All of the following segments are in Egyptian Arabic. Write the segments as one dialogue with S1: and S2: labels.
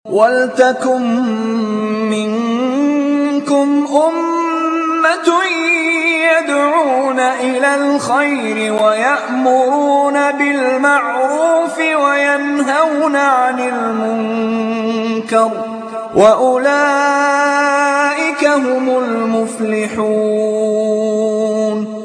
S1: وَلْتَكُن مِّنكُمْ أُمَّةٌ يَدْعُونَ إِلَى الْخَيْرِ وَيَأْمُرُونَ بِالْمَعْرُوفِ وَيَنْهَوْنَ عَنِ الْمُنكَرِ ۚ وَأُولَٰئِكَ هُمُ الْمُفْلِحُونَ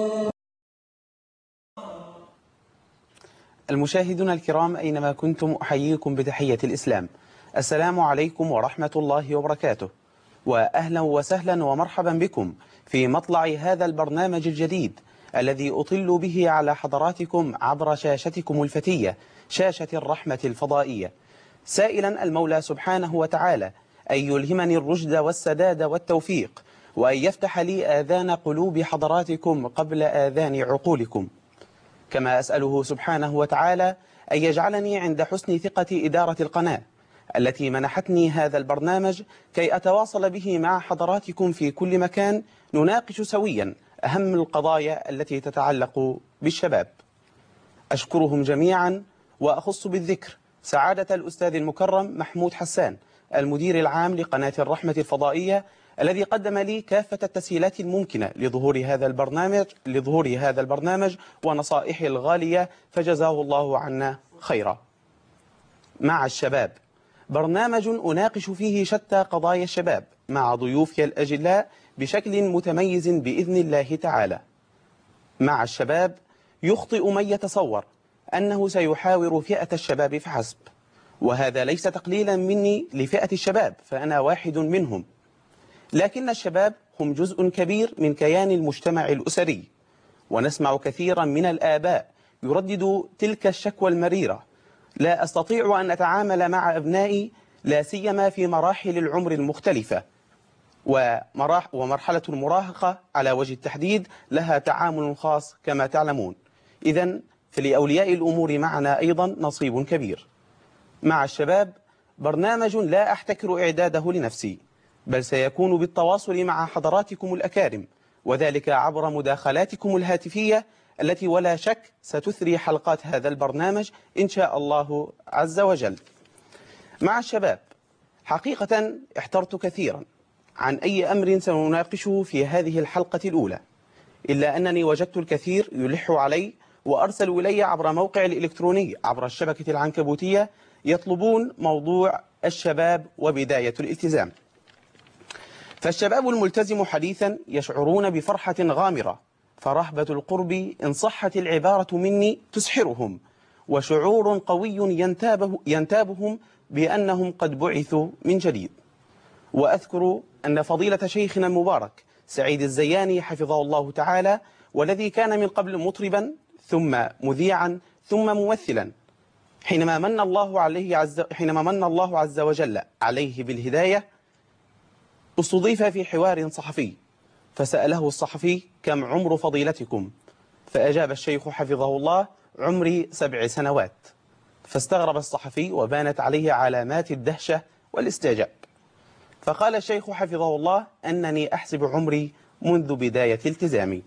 S2: المشاهدون الكرام أينما كنتم أحييكم بتحية الإسلام السلام عليكم ورحمة الله وبركاته وأهلا وسهلا ومرحبا بكم في مطلع هذا البرنامج الجديد الذي أطل به على حضراتكم عبر شاشتكم الفتية شاشة الرحمة الفضائية سائلا المولى سبحانه وتعالى أن يلهمني الرشد والسداد والتوفيق وأن يفتح لي آذان قلوب حضراتكم قبل آذان عقولكم كما أسأله سبحانه وتعالى أن يجعلني عند حسن ثقة إدارة القناة التي منحتني هذا البرنامج كي أتواصل به مع حضراتكم في كل مكان نناقش سويا أهم القضايا التي تتعلق بالشباب أشكرهم جميعا وأخص بالذكر سعادة الأستاذ المكرم محمود حسان المدير العام لقناة الرحمة الفضائية الذي قدم لي كافة التسهيلات الممكنة لظهور هذا البرنامج لظهور هذا البرنامج ونصائحه الغالية فجزاه الله عنا خيرا مع الشباب برنامج أناقش فيه شتى قضايا الشباب مع ضيوفي الأجلاء بشكل متميز بإذن الله تعالى مع الشباب يخطئ من يتصور أنه سيحاور فئة الشباب فحسب وهذا ليس تقليلا مني لفئة الشباب فأنا واحد منهم لكن الشباب هم جزء كبير من كيان المجتمع الأسري ونسمع كثيرا من الآباء يردد تلك الشكوى المريرة لا أستطيع أن أتعامل مع أبنائي لا سيما في مراحل العمر المختلفة ومراح ومرحلة المراهقة على وجه التحديد لها تعامل خاص كما تعلمون إذا فلأولياء الأمور معنا أيضا نصيب كبير مع الشباب برنامج لا أحتكر إعداده لنفسي بل سيكون بالتواصل مع حضراتكم الأكارم وذلك عبر مداخلاتكم الهاتفية التي ولا شك ستثري حلقات هذا البرنامج إن شاء الله عز وجل مع الشباب حقيقة احترت كثيرا عن أي أمر سنناقشه في هذه الحلقة الأولى إلا أنني وجدت الكثير يلح علي وأرسلوا إلي عبر موقع الإلكتروني عبر الشبكة العنكبوتية يطلبون موضوع الشباب وبداية الالتزام فالشباب الملتزم حديثا يشعرون بفرحة غامرة فرهبة القرب إن صحت العبارة مني تسحرهم وشعور قوي ينتابه ينتابهم بأنهم قد بعثوا من جديد وأذكر أن فضيلة شيخنا المبارك سعيد الزياني حفظه الله تعالى والذي كان من قبل مطربا ثم مذيعا ثم ممثلا حينما من الله عليه عز حينما من الله عز وجل عليه بالهداية استضيف في حوار صحفي فسأله الصحفي كم عمر فضيلتكم فأجاب الشيخ حفظه الله عمري سبع سنوات فاستغرب الصحفي وبانت عليه علامات الدهشة والاستعجاب فقال الشيخ حفظه الله أنني أحسب عمري منذ بداية التزامي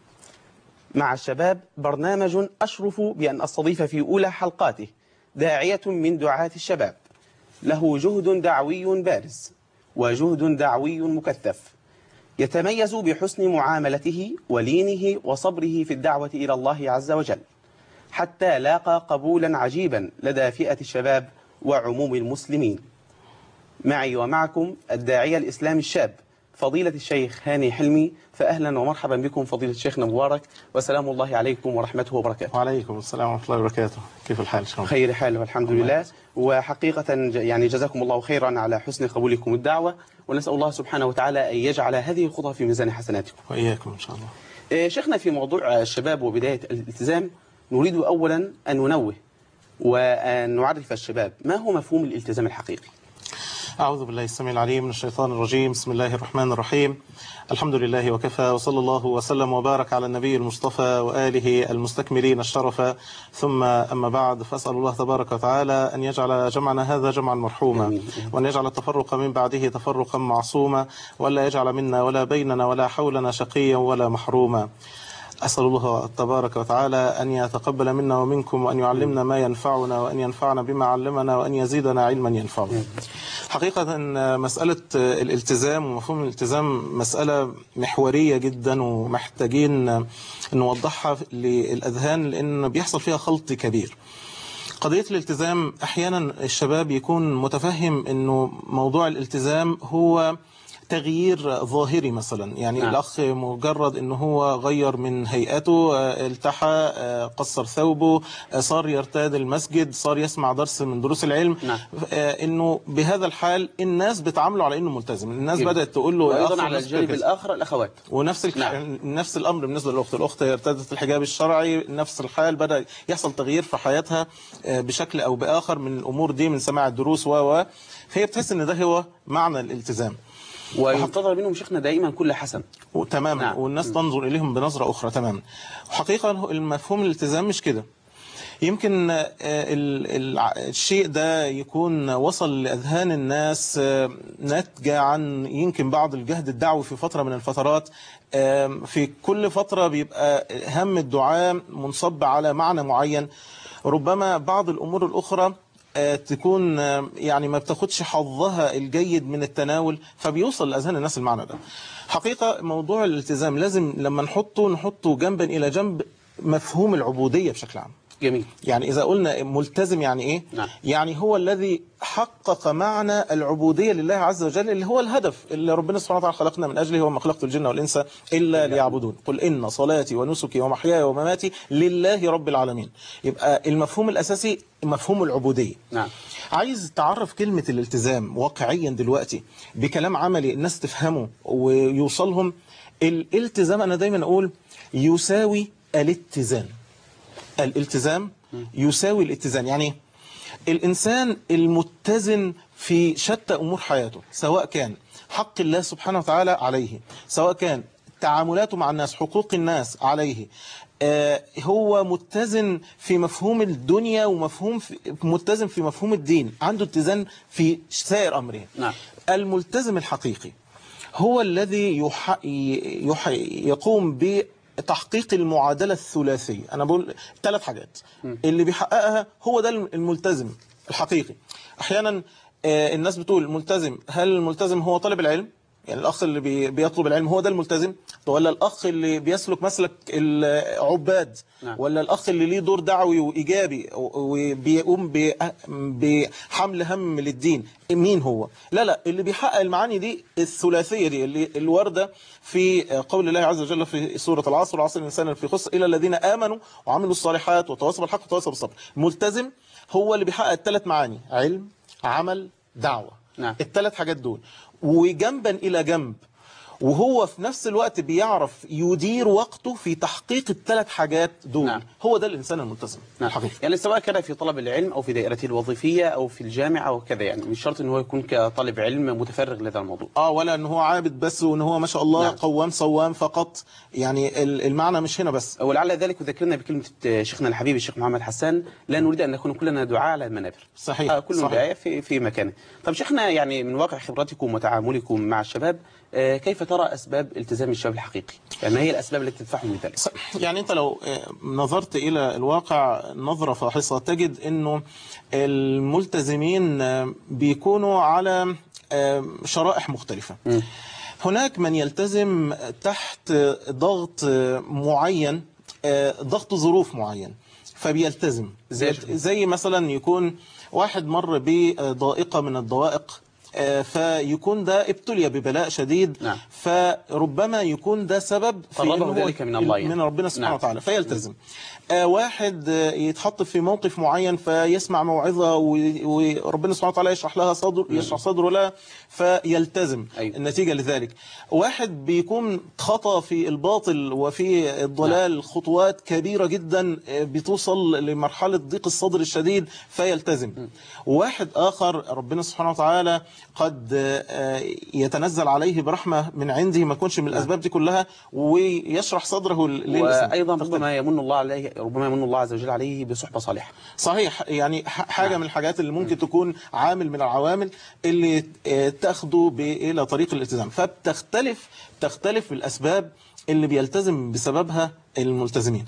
S2: مع الشباب برنامج أشرف بأن أستضيف في أولى حلقاته داعية من دعاة الشباب له جهد دعوي بارز وجهد دعوي مكثف يتميز بحسن معاملته ولينه وصبره في الدعوة إلى الله عز وجل حتى لاقى قبولا عجيبا لدى فئة الشباب وعموم المسلمين معي ومعكم الداعية الإسلامي الشاب فضيلة الشيخ هاني حلمي فأهلا ومرحبا بكم فضيلة شيخنا مبارك وسلام الله عليكم ورحمته وبركاته
S3: وعليكم السلام ورحمة الله وبركاته كيف الحال شلون
S2: خير حال والحمد لله وحقيقة يعني جزاكم الله خيرا على حسن قبولكم الدعوة ونسأل الله سبحانه وتعالى أن يجعل هذه الخطوة في ميزان حسناتكم
S3: وإياكم إن شاء الله
S2: إيه، شيخنا في موضوع الشباب وبداية الالتزام نريد أولا أن ننوه وأن نعرف الشباب ما هو مفهوم الالتزام الحقيقي
S3: أعوذ بالله السميع العليم من الشيطان الرجيم بسم الله الرحمن الرحيم الحمد لله وكفى وصلى الله وسلم وبارك على النبي المصطفى وآله المستكملين الشرف ثم أما بعد فأسأل الله تبارك وتعالى أن يجعل جمعنا هذا جمعا مرحوما
S2: آمين.
S3: وأن يجعل التفرق من بعده تفرقا معصوما وألا يجعل منا ولا بيننا ولا حولنا شقيا ولا محروما أسأل الله تبارك وتعالى أن يتقبل منا ومنكم وأن يعلمنا ما ينفعنا وأن ينفعنا بما علمنا وأن يزيدنا علما ينفعنا حقيقة أن مسألة الالتزام ومفهوم الالتزام مسألة محورية جدا ومحتاجين نوضحها للأذهان لأن بيحصل فيها خلط كبير قضية الالتزام أحيانا الشباب يكون متفهم أنه موضوع الالتزام هو تغيير ظاهري مثلا يعني
S2: نعم.
S3: نعم. الأخ مجرد أنه هو غير من هيئته آه، التحى آه، قصر ثوبه آه، صار يرتاد المسجد صار يسمع درس من دروس العلم
S2: نعم.
S3: آه، أنه بهذا الحال الناس بتعامله على أنه ملتزم الناس
S2: جميل.
S3: بدأت تقول له يا أخ
S2: وأيضا على
S3: الناس
S2: الجانب
S3: كده.
S2: الآخر الأخوات
S3: ونفس الك...
S2: نعم.
S3: نعم. نفس الامر بالنسبه للاخت الاخت ارتدت الحجاب الشرعي نفس الحال بدا يحصل تغيير في حياتها آه، بشكل او باخر من الامور دي من سماع الدروس و و فهي بتحس ان ده هو معنى الالتزام
S2: وينتظر منهم شيخنا دائما كل حسن
S3: تماما
S2: نعم.
S3: نعم. والناس تنظر اليهم بنظره اخرى تماما وحقيقه المفهوم الالتزام مش كده يمكن آه، ال- ال- الشيء ده يكون وصل لأذهان الناس آه، ناتجة عن يمكن بعض الجهد الدعوي في فترة من الفترات آم، في كل فترة بيبقى هم الدعاء منصب على معنى معين ربما بعض الأمور الأخرى آه، تكون آه، يعني ما بتاخدش حظها الجيد من التناول فبيوصل لأذهان الناس المعنى ده حقيقة موضوع الالتزام لازم لما نحطه نحطه جنبا إلى جنب مفهوم العبودية بشكل عام
S2: جميل
S3: يعني إذا قلنا ملتزم يعني إيه؟
S2: نعم.
S3: يعني هو الذي حقق معنى العبودية لله عز وجل اللي هو الهدف اللي ربنا سبحانه وتعالى خلقنا من أجله وما خلقت الجن والإنس إلا ليعبدون قل إن صلاتي ونسكي ومحياي ومماتي لله رب العالمين يبقى المفهوم الأساسي مفهوم العبودية
S2: نعم
S3: عايز تعرف كلمة الالتزام واقعيا دلوقتي بكلام عملي الناس تفهمه ويوصلهم الالتزام أنا دايما أقول يساوي الاتزان الالتزام يساوي الاتزان يعني إيه؟ الإنسان المتزن في شتى أمور حياته سواء كان حق الله سبحانه وتعالى عليه سواء كان تعاملاته مع الناس حقوق الناس عليه آه، هو متزن في مفهوم الدنيا ومفهوم في متزن في مفهوم الدين عنده اتزان في سائر أمره
S2: نعم.
S3: الملتزم الحقيقي هو الذي يح... يح... يقوم بتحقيق المعادلة الثلاثية أنا بقول ثلاث حاجات اللي بيحققها هو ده الملتزم الحقيقي أحيانا آه، الناس بتقول الملتزم هل الملتزم هو طالب العلم يعني الأخ اللي بي- بيطلب العلم هو ده الملتزم ولا الأخ اللي بيسلك مسلك العباد
S2: نعم.
S3: ولا الأخ اللي ليه دور دعوي وإيجابي وبيقوم ب- بحمل هم للدين مين هو لا لا اللي بيحقق المعاني دي الثلاثية دي اللي الواردة في قول الله عز وجل في سورة العصر العصر الإنسان في خسر إلى الذين آمنوا وعملوا الصالحات وتواصوا بالحق وتواصوا بالصبر ملتزم هو اللي بيحقق الثلاث معاني علم عمل دعوة
S2: نعم.
S3: الثلاث حاجات دول وجنبا إلى جنب وهو في نفس الوقت بيعرف يدير وقته في تحقيق الثلاث حاجات دول
S2: نعم.
S3: هو ده الإنسان الملتزم
S2: نعم.
S3: الحقيقي
S2: يعني سواء كان في طلب العلم أو في دائرته الوظيفية أو في الجامعة أو كذا يعني مش شرط أن هو يكون كطالب علم متفرغ لهذا الموضوع
S3: اه ولا ان هو عابد بس وان هو ما شاء الله
S2: نعم.
S3: قوام صوام فقط يعني ال- المعنى مش هنا بس
S2: ولعل ذلك يذكرنا بكلمة شيخنا الحبيب الشيخ محمد حسان لا نريد أن نكون كلنا دعاء على المنابر
S3: صحيح،
S2: آه، كل
S3: صحيح.
S2: داعية في في مكانه طب شيخنا يعني من واقع خبرتكم وتعاملكم مع الشباب آه، كيف ترى أسباب التزام الشباب الحقيقي يعني ما هي الأسباب التي تدفعهم لذلك
S3: ص- يعني انت لو آه، نظرت الى الواقع نظرة فاحصة تجد انه الملتزمين آه، بيكونوا على آه، شرائح مختلفة هناك من يلتزم تحت ضغط معين آه، ضغط ظروف معين فبيلتزم
S2: زي
S3: زي, زي مثلا يكون واحد مر بضائقة من الضوائق آه، فيكون ده ابتلي ببلاء شديد
S2: نعم.
S3: فربما يكون ده سبب في
S2: قربه
S3: إن هو
S2: ذلك من الله يعني.
S3: من ربنا سبحانه
S2: نعم.
S3: وتعالى فيلتزم آه، واحد آه، يتحط في موقف معين فيسمع موعظة و- وربنا سبحانه وتعالى يشرح لها صدر يشرح صدره لها فيلتزم
S2: أيوة.
S3: النتيجة لذلك واحد بيكون خطى في الباطل وفي الضلال خطوات كبيرة جدا آه، بتوصل لمرحلة ضيق الصدر الشديد فيلتزم واحد آخر ربنا سبحانه وتعالى قد آه، يتنزل عليه برحمة من عنده ما يكونش من الأسباب دي كلها ويشرح صدره للإسلام
S2: وأيضا
S3: تختلف.
S2: ربما يمن الله عليه ربما يمن الله عز وجل عليه بصحبة صالحة
S3: صحيح يعني ح- حاجة من الحاجات اللي ممكن تكون عامل من العوامل اللي آه، تاخده ب- إلى طريق الالتزام فبتختلف تختلف الأسباب اللي بيلتزم بسببها الملتزمين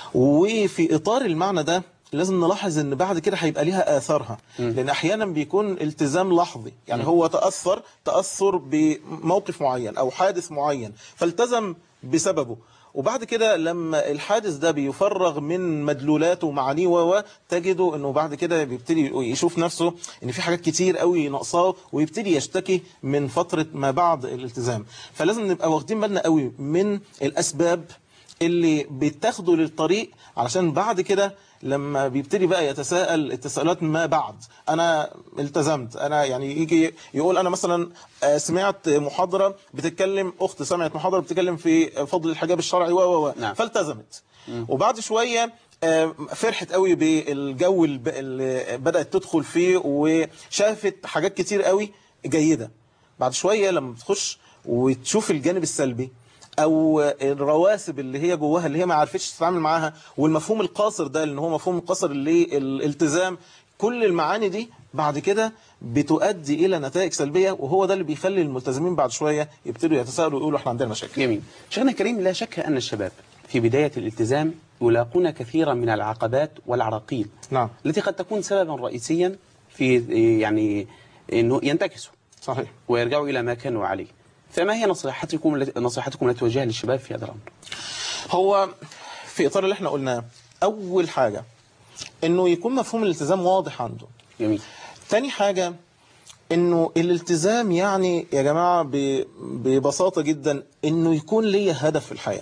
S3: وفي إطار المعنى ده لازم نلاحظ ان بعد كده هيبقى ليها اثارها لان احيانا بيكون التزام لحظي يعني هو تاثر تاثر بموقف معين او حادث معين فالتزم بسببه وبعد كده لما الحادث ده بيفرغ من مدلولاته ومعانيه و تجده انه بعد كده بيبتدي يشوف نفسه ان في حاجات كتير قوي ناقصاه ويبتدي يشتكي من فتره ما بعد الالتزام فلازم نبقى واخدين بالنا قوي من الاسباب اللي بيتاخدوا للطريق علشان بعد كده لما بيبتدي بقى يتساءل التساؤلات ما بعد انا التزمت انا يعني يجي يقول انا مثلا آه، سمعت محاضره بتتكلم اخت سمعت محاضره بتتكلم في فضل الحجاب الشرعي و و و
S2: نعم.
S3: فالتزمت وبعد شويه آه، فرحت قوي بالجو الب- اللي بدات تدخل فيه وشافت حاجات كتير قوي جيده بعد شويه لما بتخش وتشوف الجانب السلبي او الرواسب اللي هي جواها اللي هي ما عرفتش تتعامل معاها والمفهوم القاصر ده اللي هو مفهوم قاصر للالتزام كل المعاني دي بعد كده بتؤدي الى نتائج سلبيه وهو ده اللي بيخلي الملتزمين بعد شويه يبتدوا يتساءلوا ويقولوا احنا عندنا مشاكل
S2: جميل شيخنا الكريم لا شك أن الشباب في بداية الالتزام يلاقون كثيرا من العقبات والعراقيل
S3: نعم
S2: التي قد تكون سببا رئيسيا في يعني أنه ينتكسوا
S3: صحيح
S2: ويرجعوا إلى ما كانوا عليه فما هي نصيحتكم التي نصيحتكم التي توجهها للشباب في هذا الأمر؟
S3: هو في اطار اللي احنا قلناه اول حاجه انه يكون مفهوم الالتزام واضح عنده
S2: جميل
S3: تاني حاجة انه الالتزام يعني يا جماعة ب- ببساطة جدا انه يكون لي هدف في الحياة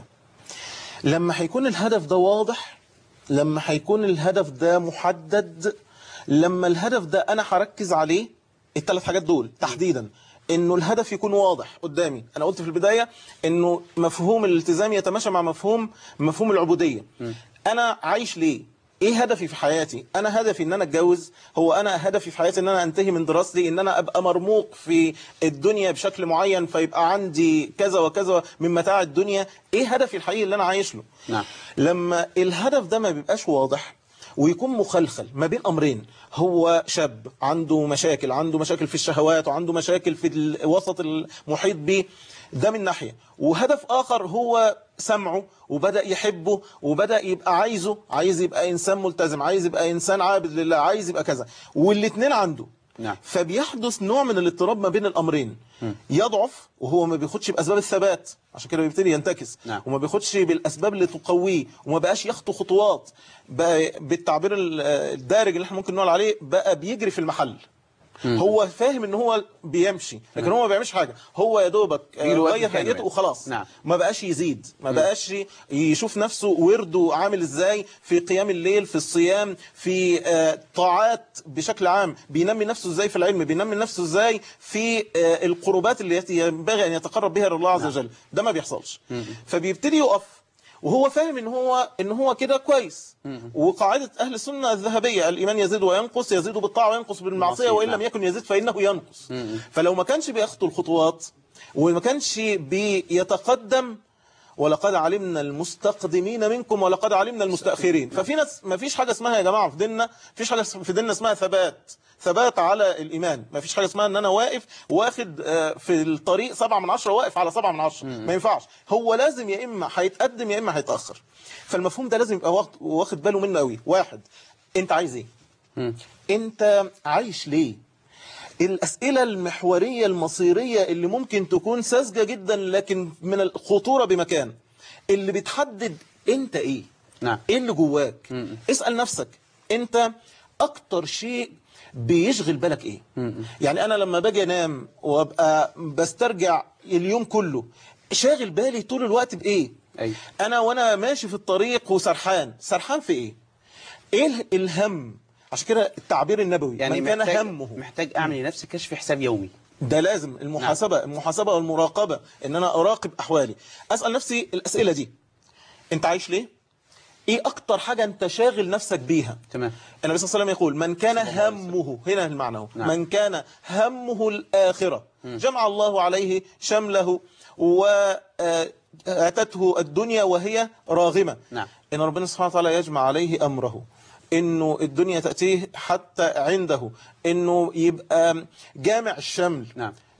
S3: لما هيكون الهدف ده واضح لما هيكون الهدف ده محدد لما الهدف ده انا هركز عليه الثلاث حاجات دول تحديدا انه الهدف يكون واضح قدامي انا قلت في البداية انه مفهوم الالتزام يتماشى مع مفهوم مفهوم العبودية انا عايش ليه ايه هدفي في حياتي انا هدفي ان انا اتجوز هو انا هدفي في حياتي ان انا انتهي من دراستي ان انا ابقى مرموق في الدنيا بشكل معين فيبقى عندي كذا وكذا من متاع الدنيا ايه هدفي الحقيقي اللي انا عايش له
S2: نعم.
S3: لما الهدف ده ما بيبقاش واضح ويكون مخلخل ما بين امرين هو شاب عنده مشاكل عنده مشاكل في الشهوات وعنده مشاكل في الوسط المحيط به ده من ناحية وهدف آخر هو سمعه وبدأ يحبه وبدأ يبقى عايزه عايز يبقى إنسان ملتزم عايز يبقى إنسان عابد لله عايز يبقى كذا والاتنين عنده
S2: نعم.
S3: فبيحدث نوع من الاضطراب ما بين الأمرين يضعف وهو ما بياخدش بأسباب الثبات عشان كده بيبتدي ينتكس
S2: نعم.
S3: وما بياخدش بالأسباب اللي تقويه وما بقاش يخطو خطوات بقى بالتعبير ال- الدارج اللي احنا ممكن نقول عليه بقى بيجري في المحل هو فاهم ان هو بيمشي لكن هو ما بيعملش حاجه هو يا دوبك آه،
S2: بيجري وقت
S3: غير
S2: مكانه
S3: هيئته
S2: يعني.
S3: وخلاص
S2: نعم.
S3: ما بقاش يزيد ما بقاش يشوف نفسه ورده عامل ازاي في قيام الليل في الصيام في آه، طاعات بشكل عام بينمي نفسه ازاي في العلم بينمي نفسه ازاي في آه، القربات اللي يت- ينبغي ان يتقرب بها لله عز وجل ده ما بيحصلش فبيبتدي يقف وهو فاهم ان هو ان هو كده كويس وقاعده اهل السنه الذهبيه الايمان يزيد وينقص يزيد بالطاعه وينقص بالمعصيه
S2: بالمعصية،
S3: وان
S2: نعم.
S3: لم يكن يزيد فانه ينقص فلو ما كانش بيخطو الخطوات وما كانش بيتقدم ولقد علمنا المستقدمين منكم ولقد علمنا المستأخرين ففي ناس ما فيش حاجة اسمها يا جماعة في ديننا فيش حاجة في ديننا اسمها ثبات ثبات على الإيمان ما فيش حاجة اسمها ان انا واقف واخد آه، في الطريق سبعة من عشرة واقف على سبعة من عشرة ما ينفعش هو لازم يا إما هيتقدم يا إما هيتأخر فالمفهوم ده لازم يبقى واخد- واخد باله منه قوي واحد انت عايز ايه انت عايش ليه الأسئلة المحورية المصيرية اللي ممكن تكون ساذجة جدا لكن من الخطورة بمكان اللي بتحدد انت ايه
S2: نعم.
S3: ايه اللي جواك اسأل نفسك انت اكتر شيء بيشغل بالك ايه يعني انا لما باجي انام وابقى بسترجع اليوم كله شاغل بالي طول الوقت بايه
S2: أي.
S3: انا وانا ماشي في الطريق وسرحان سرحان في ايه ايه ال- الهم عشان كده التعبير النبوي
S2: يعني
S3: من كان
S2: محتاج,
S3: همه
S2: محتاج أعمل لنفسي كشف حساب يومي
S3: ده لازم المحاسبة المحاسبة والمراقبة ان انا اراقب احوالي اسأل نفسي الاسئلة دي انت عايش ليه ايه اكتر حاجة انت شاغل نفسك بيها
S2: تمام
S3: النبي صلى الله عليه وسلم يقول من كان همه هنا المعنى هو
S2: نعم.
S3: من كان همه الآخرة جمع الله عليه شمله وأتته الدنيا وهي راغمة
S2: نعم.
S3: إن ربنا سبحانه وتعالى يجمع عليه أمره إنه الدنيا تأتيه حتى عنده إنه يبقى جامع الشمل
S2: نعم.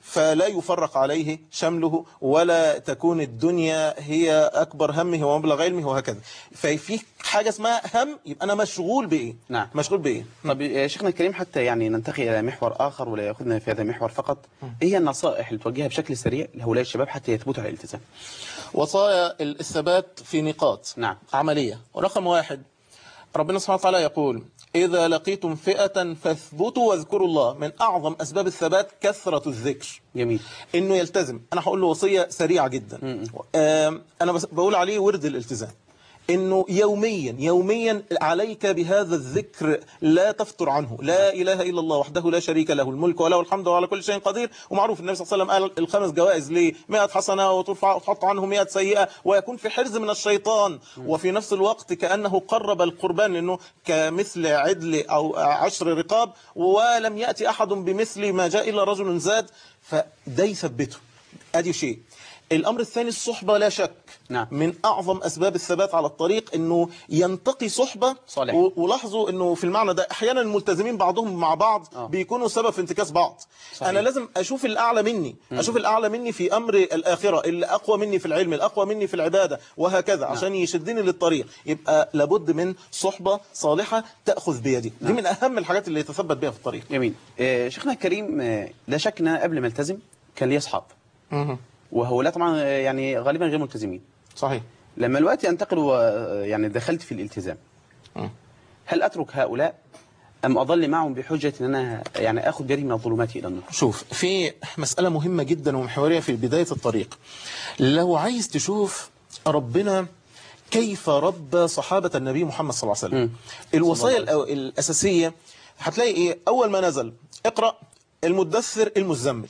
S3: فلا يفرق عليه شمله ولا تكون الدنيا هي أكبر همه ومبلغ علمه وهكذا ففي حاجة اسمها هم يبقى أنا مشغول بإيه
S2: نعم.
S3: مشغول بإيه
S2: طب يا شيخنا الكريم حتى يعني ننتقل إلى محور آخر ولا يأخذنا في هذا المحور فقط إيه هي النصائح اللي توجهها بشكل سريع لهؤلاء الشباب حتى يثبتوا على الالتزام
S3: وصايا الثبات في نقاط
S2: نعم.
S3: عملية ورقم واحد ربنا سبحانه وتعالى يقول إذا لقيتم فئة فاثبتوا واذكروا الله من أعظم أسباب الثبات كثرة الذكر
S2: جميل
S3: انه يلتزم انا هقول له وصيه سريعه جدا آم، انا بس بقول عليه ورد الالتزام انه يوميا يوميا عليك بهذا الذكر لا تفتر عنه لا اله الا الله وحده لا شريك له الملك وله الحمد وعلى كل شيء قدير ومعروف النبي صلى الله عليه وسلم قال الخمس جوائز ليه 100 حسنه وترفع وتحط عنه 100 سيئه ويكون في حرز من الشيطان وفي نفس الوقت كانه قرب القربان لانه كمثل عدل او عشر رقاب ولم ياتي احد بمثل ما جاء الا رجل زاد فده يثبته ادي شيء الامر الثاني الصحبه لا شك
S2: نعم.
S3: من اعظم اسباب الثبات على الطريق انه ينتقي صحبه
S2: صالح.
S3: و- ولاحظوا انه في المعنى ده احيانا الملتزمين بعضهم مع بعض
S2: آه.
S3: بيكونوا سبب في انتكاس بعض
S2: صحيح.
S3: انا لازم اشوف الاعلى مني اشوف الاعلى مني في امر الاخره اللي اقوى مني في العلم الاقوى مني في العباده وهكذا عشان يشدني للطريق يبقى لابد من صحبه صالحه تاخذ بيدي دي من اهم الحاجات اللي يتثبت بها في الطريق
S2: جميل آه، شيخنا الكريم آه، لا شك ان أنا قبل ما التزم كان لي اصحاب وهؤلاء طبعا آه، يعني غالبا غير ملتزمين
S3: صحيح
S2: لما الوقت انتقل و يعني دخلت في الالتزام
S3: مم.
S2: هل اترك هؤلاء ام اظل معهم بحجه ان انا يعني اخذ بيدي من الظلمات الى النور
S3: شوف في مسألة مهمة جدا ومحورية في بداية الطريق لو عايز تشوف ربنا كيف ربى صحابة النبي محمد صلى الله عليه وسلم
S2: مم.
S3: الوصايا الأو- الأساسية هتلاقي إيه أول ما نزل اقرأ المدثر المزمل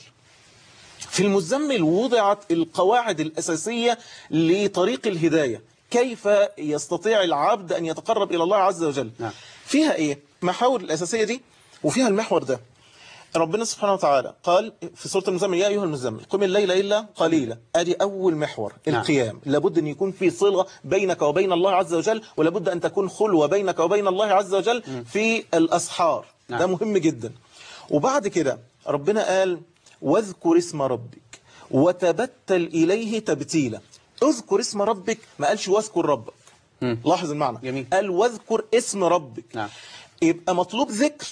S3: في المزمل وضعت القواعد الأساسية لطريق الهداية كيف يستطيع العبد أن يتقرب إلى الله عز وجل
S2: نعم.
S3: فيها إيه محاور الأساسية دي وفيها المحور ده ربنا سبحانه وتعالى قال في سورة المزمل يا أيها المزمل قم الليل إلا قليلا أدي أول محور
S2: نعم.
S3: القيام لابد أن يكون في صلة بينك وبين الله عز وجل ولابد أن تكون خلوة بينك وبين الله عز وجل في الأسحار
S2: نعم.
S3: ده مهم جدا وبعد كده ربنا قال واذكر اسم ربك وتبتل إليه تبتيلا اذكر اسم ربك ما قالش واذكر ربك
S2: مم.
S3: لاحظ المعنى
S2: جميل.
S3: قال واذكر اسم ربك
S2: نعم.
S3: يبقى مطلوب ذكر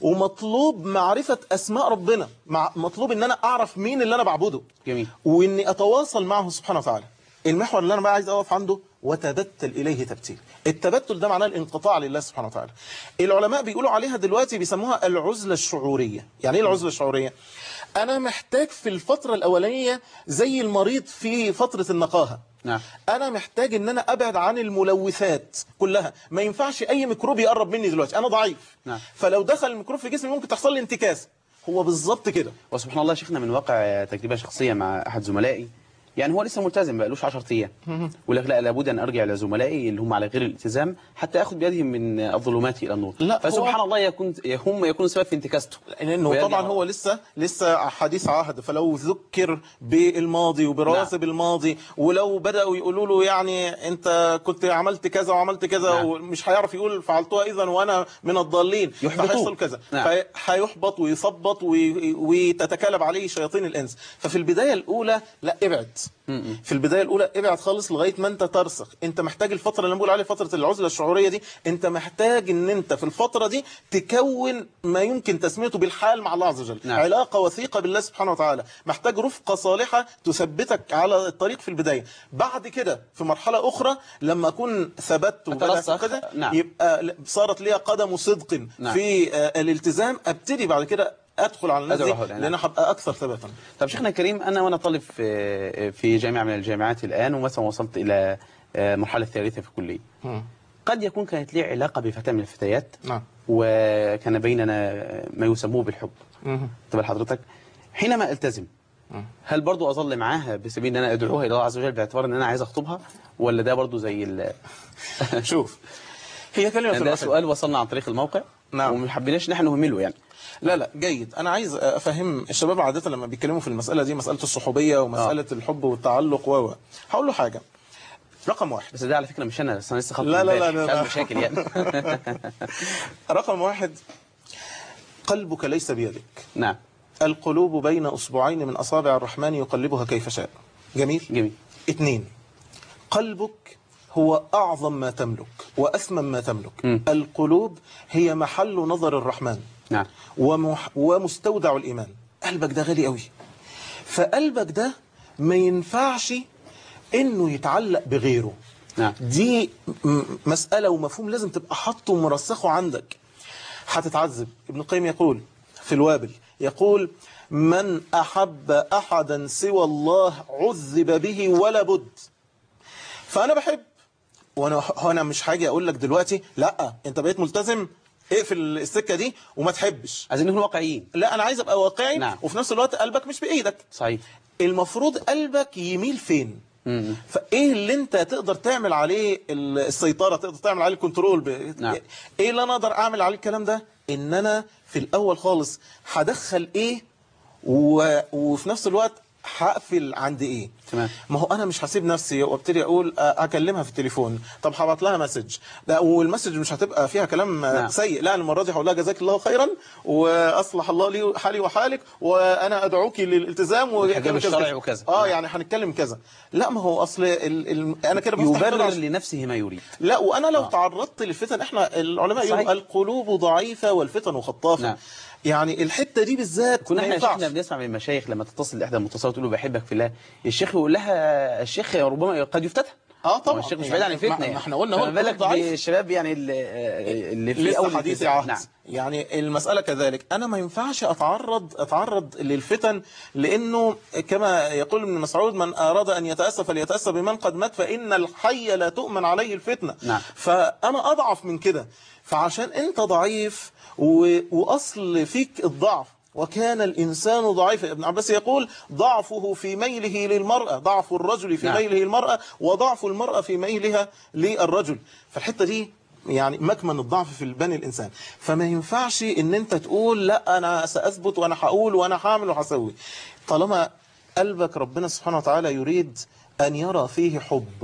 S3: ومطلوب معرفة أسماء ربنا مع مطلوب إن أنا أعرف مين اللي أنا بعبده
S2: جميل.
S3: وإني أتواصل معه سبحانه وتعالى المحور اللي أنا بقى عايز أقف عنده وتبتل إليه تبتيل التبتل ده معناه الانقطاع لله سبحانه وتعالى العلماء بيقولوا عليها دلوقتي بيسموها العزلة الشعورية يعني إيه العزلة الشعورية؟ أنا محتاج في الفترة الأولانية زي المريض في فترة النقاهة
S2: نعم.
S3: انا محتاج ان انا ابعد عن الملوثات كلها ما ينفعش اي ميكروب يقرب مني دلوقتي انا ضعيف
S2: نعم.
S3: فلو دخل الميكروب في جسمي ممكن تحصل لي انتكاسه هو بالظبط كده
S2: وسبحان الله شيخنا من واقع تجربه شخصيه مع احد زملائي يعني هو لسه ملتزم بقالوش 10 ايام ويقول لك لا لابد ان ارجع الى زملائي اللي هم على غير الالتزام حتى اخذ بيدهم من الظلمات الى النور
S3: لا،
S2: فسبحان
S3: هو-
S2: الله يكون هم يكونوا سبب في انتكاسته
S3: لانه
S2: ويرجع-
S3: طبعا هو لسه لسه حديث عهد فلو ذكر بالماضي وبرواتب الماضي ولو بداوا يقولوا له يعني انت كنت عملت كذا وعملت كذا
S2: نعم.
S3: ومش هيعرف يقول فعلتها اذا وانا من الضالين
S2: يحبطوه.
S3: فهيحصل كذا
S2: نعم.
S3: فهيحبط ويثبط وي- وتتكالب عليه شياطين الانس ففي البدايه الاولى لا ابعد في البدايه الاولى ابعد خالص لغايه ما انت ترسخ انت محتاج الفتره اللي أنا بقول عليها فتره العزله الشعوريه دي انت محتاج ان انت في الفتره دي تكون ما يمكن تسميته بالحال مع الله عز وجل
S2: نعم.
S3: علاقه وثيقه بالله سبحانه وتعالى محتاج رفقه صالحه تثبتك على الطريق في البدايه بعد كده في مرحله اخرى لما اكون ثبت وبدات
S2: أترسخ.
S3: كده
S2: نعم.
S3: يبقى ل- صارت لي قدم صدق
S2: نعم.
S3: في آه، الالتزام ابتدي بعد كده ادخل على الناس دي
S2: أدعو هؤلاء، نعم.
S3: لان أنا هبقى اكثر ثباتا
S2: طب شيخنا الكريم انا وانا طالب في في جامعه من الجامعات الان ومثلا وصلت الى المرحله الثالثه في الكليه قد يكون كانت لي علاقه بفتاه من الفتيات
S3: نعم.
S2: وكان بيننا ما يسموه بالحب طب حضرتك حينما التزم هل برضو اظل معاها بسبيل ان انا ادعوها الى الله عز وجل باعتبار ان انا عايز اخطبها ولا ده برضو زي ال...
S3: شوف هي كلمه
S2: يعني ده
S3: الواحد.
S2: سؤال وصلنا عن طريق الموقع
S3: نعم.
S2: وما حبيناش نحن نهمله يعني
S3: لا لا جيد انا عايز افهم الشباب عاده لما بيتكلموا في المساله دي مساله الصحوبيه ومساله آه. الحب والتعلق و و. هقول له حاجه رقم واحد
S2: بس ده على فكره مش انا بس انا لسه خاطب
S3: لا لا لا
S2: امبارح،
S3: لا،
S2: مش عايز
S3: لا.
S2: مشاكل يعني
S3: رقم واحد قلبك ليس بيدك
S2: نعم
S3: القلوب بين أصبعين من أصابع الرحمن يقلبها كيف شاء جميل
S2: جميل
S3: اثنين قلبك هو أعظم ما تملك وأثمن ما تملك
S2: م.
S3: القلوب هي محل نظر الرحمن
S2: نعم
S3: ومح ومستودع الإيمان قلبك ده غالي قوي فقلبك ده ما ينفعش إنه يتعلق بغيره
S2: نعم
S3: دي م- مسألة ومفهوم لازم تبقى حاطه ومرسخه عندك هتتعذب ابن القيم يقول في الوابل يقول من أحب أحدا سوى الله عذب به ولا بد فأنا بحب وانا انا مش حاجه اقول لك دلوقتي لا انت بقيت ملتزم اقفل السكه دي وما تحبش
S2: عايزين نكون واقعيين
S3: لا انا عايز ابقى واقعي
S2: نعم.
S3: وفي نفس الوقت قلبك مش بايدك
S2: صحيح
S3: المفروض قلبك يميل فين
S2: م-
S3: فايه اللي انت تقدر تعمل عليه ال- السيطره تقدر تعمل عليه الكنترول ب...
S2: نعم.
S3: ايه اللي انا اقدر اعمل عليه الكلام ده ان انا في الاول خالص هدخل ايه و... وفي نفس الوقت هقفل عند ايه
S2: تمام.
S3: ما هو انا مش هسيب نفسي وابتدي اقول آه، اكلمها في التليفون طب هبعت لها مسج لا والمسج مش هتبقى فيها كلام آه،
S2: نعم.
S3: سيء لا المره دي هقول لها جزاك الله خيرا واصلح الله لي حالي وحالك وانا ادعوك للالتزام
S2: والحجاب
S3: وكذا
S2: الشرعي
S3: كذا.
S2: وكذا.
S3: اه
S2: نعم.
S3: يعني هنتكلم كذا لا ما هو اصل ال... ال... انا كده بفتح
S2: يبرر
S3: الدرج.
S2: لنفسه ما يريد
S3: لا وانا لو
S2: آه.
S3: تعرضت للفتن احنا العلماء
S2: صحيح.
S3: يقولوا القلوب ضعيفه والفتن خطافه
S2: نعم.
S3: يعني الحته دي بالذات
S2: كنا
S3: ما
S2: احنا
S3: ينفعش
S2: شيخنا بنسمع من المشايخ لما تتصل احدى المتصلات تقول له بحبك في الله الشيخ يقول لها الشيخ ربما قد يفتتن
S3: اه طبعا
S2: هو الشيخ مش بعيد عن
S3: يعني
S2: الفتنه
S3: ما-
S2: يعني
S3: ما احنا قلنا هو
S2: فما بالك
S3: القلوب ضعيف.
S2: بالشباب يعني اللي, اللي في
S3: لسه
S2: اول
S3: حديث
S2: الالتزام.
S3: عهد
S2: نعم
S3: يعني المسألة كذلك أنا ما ينفعش أتعرض أتعرض للفتن لأنه كما يقول ابن مسعود من أراد أن يتأسى فليتأسى بمن قد مات فإن الحي لا تؤمن عليه الفتنة
S2: نعم.
S3: فأنا أضعف من كده فعشان أنت ضعيف و... وأصل فيك الضعف وكان الإنسان ضعيفا ابن عباس يقول ضعفه في ميله للمرأة ضعف الرجل في
S2: نعم.
S3: ميله للمرأة وضعف المرأة في ميلها للرجل فالحتة دي يعني مكمن الضعف في البني الإنسان فما ينفعش ان انت تقول لا انا سأثبت وانا هقول وانا هعمل وهسوي طالما قلبك ربنا سبحانه وتعالى يريد ان يرى فيه حبه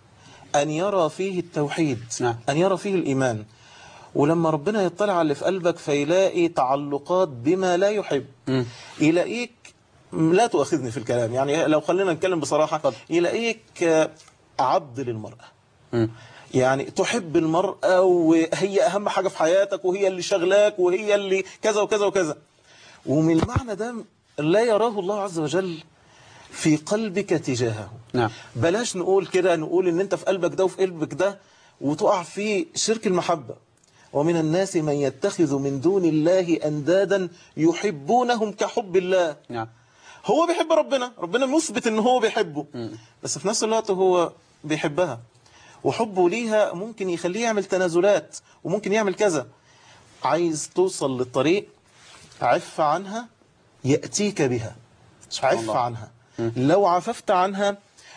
S3: ان يرى فيه التوحيد
S2: نعم.
S3: ان يرى فيه الايمان ولما ربنا يطلع على اللي في قلبك فيلاقي تعلقات بما لا يحب
S2: مم.
S3: يلاقيك لا تؤاخذني في الكلام يعني لو خلينا نتكلم بصراحة
S2: اتفضل.
S3: يلاقيك آه، عبد للمرأة
S2: مم.
S3: يعني تحب المرأة وهي أهم حاجة في حياتك وهي اللي شغلاك وهي اللي كذا وكذا وكذا ومن المعنى ده لا يراه الله عز وجل في قلبك تجاهه
S2: نعم
S3: بلاش نقول كده نقول ان انت في قلبك ده وفي قلبك ده وتقع في شرك المحبة ومن الناس من يتخذ من دون الله أندادا يحبونهم كحب الله
S2: نعم
S3: هو بيحب ربنا ربنا مثبت ان هو بيحبه بس في نفس الوقت هو بيحبها وحبه ليها ممكن يخليه يعمل تنازلات وممكن يعمل كذا عايز توصل للطريق عف عنها يأتيك بها
S2: سبحان
S3: عف
S2: الله.
S3: عنها لو عففت عنها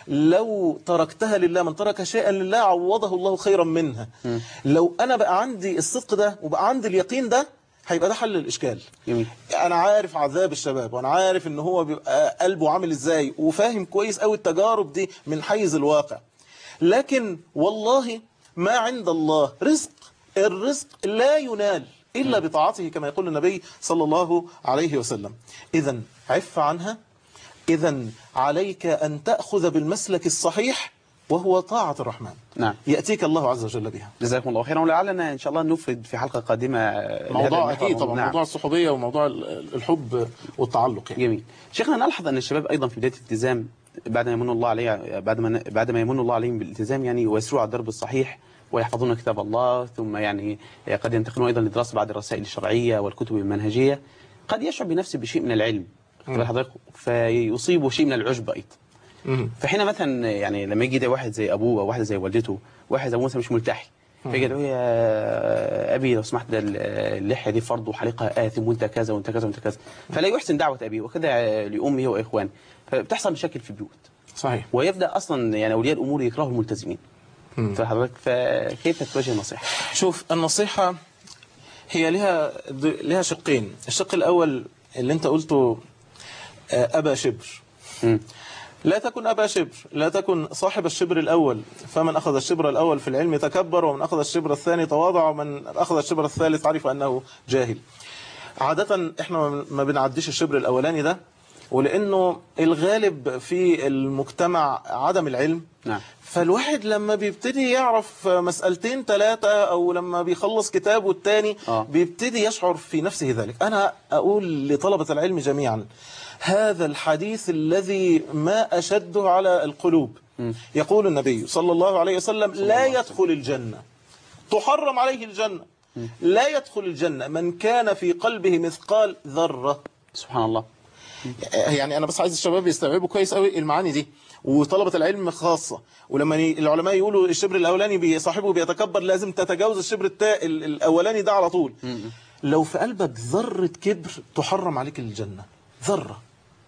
S3: لو تركتها لله من ترك شيئا لله عوضه الله خيرا منها لو انا بقى عندي الصدق ده وبقى عندي اليقين ده هيبقى ده حل الاشكال
S2: جميل
S3: انا عارف عذاب الشباب وانا عارف ان هو بيبقى قلبه عامل ازاي وفاهم كويس قوي التجارب دي من حيز الواقع لكن والله ما عند الله رزق الرزق لا ينال إلا بطاعته كما يقول النبي صلى الله عليه وسلم إذا عف عنها إذا عليك أن تأخذ بالمسلك الصحيح وهو طاعة الرحمن
S2: نعم
S3: يأتيك الله عز وجل بها
S2: جزاكم الله خيرا ولعلنا ان شاء الله نفرد في حلقه قادمه لهذا
S3: موضوع
S2: المحور.
S3: أكيد طبعا
S2: نعم.
S3: موضوع الصحوبية وموضوع الحب والتعلق يعني.
S2: جميل شيخنا نلحظ ان الشباب ايضا في بدايه الالتزام بعد ما يمن الله عليه بعد ما بعد ما يمن الله عليهم بالالتزام يعني ويسيروا على الدرب الصحيح ويحفظون كتاب الله ثم يعني قد ينتقلون ايضا لدراسه بعض الرسائل الشرعيه والكتب المنهجيه قد يشعر بنفسه بشيء من العلم خد بال حضرتك فيصيبه شيء من العجب ايضا
S3: مم.
S2: فحين مثلا يعني لما يجي ده واحد زي ابوه او واحده زي والدته واحد زي موسى مش ملتحي فيجي يقول له يا ابي لو سمحت ده اللحيه دي فرض وحلقها اثم وانت كذا وانت كذا وانت كذا فلا يحسن دعوه ابيه وكذا لامه واخوانه فبتحصل مشاكل في البيوت
S3: صحيح
S2: ويبدا اصلا يعني اولياء الامور يكرهوا الملتزمين فحضرتك فكيف توجه النصيحه؟
S3: شوف النصيحة هي لها لها شقين الشق الأول اللي أنت قلته آه، أبا شبر
S2: مم.
S3: لا تكن أبا شبر لا تكن صاحب الشبر الأول فمن أخذ الشبر الأول في العلم تكبر ومن أخذ الشبر الثاني تواضع ومن أخذ الشبر الثالث عرف أنه جاهل عادة احنا ما- ما بنعديش الشبر الاولاني ده ولانه الغالب في المجتمع عدم العلم
S2: نعم.
S3: فالواحد لما بيبتدي يعرف مسألتين ثلاثة او لما بيخلص كتابه الثاني
S2: آه.
S3: بيبتدي يشعر في نفسه ذلك انا اقول لطلبة العلم جميعا هذا الحديث الذي ما اشده على القلوب يقول النبي صلى الله عليه وسلم لا يدخل الجنة تحرم عليه الجنة لا يدخل الجنة من كان في قلبه مثقال ذرة
S2: سبحان الله
S3: يعني أنا بس عايز الشباب يستوعبوا كويس قوي المعاني دي وطلبة العلم خاصة ولما ي- العلماء يقولوا الشبر الأولاني بي- صاحبه بيتكبر لازم تتجاوز الشبر التا... ال- الأولاني ده على طول لو في قلبك ذرة كبر تحرم عليك الجنة ذرة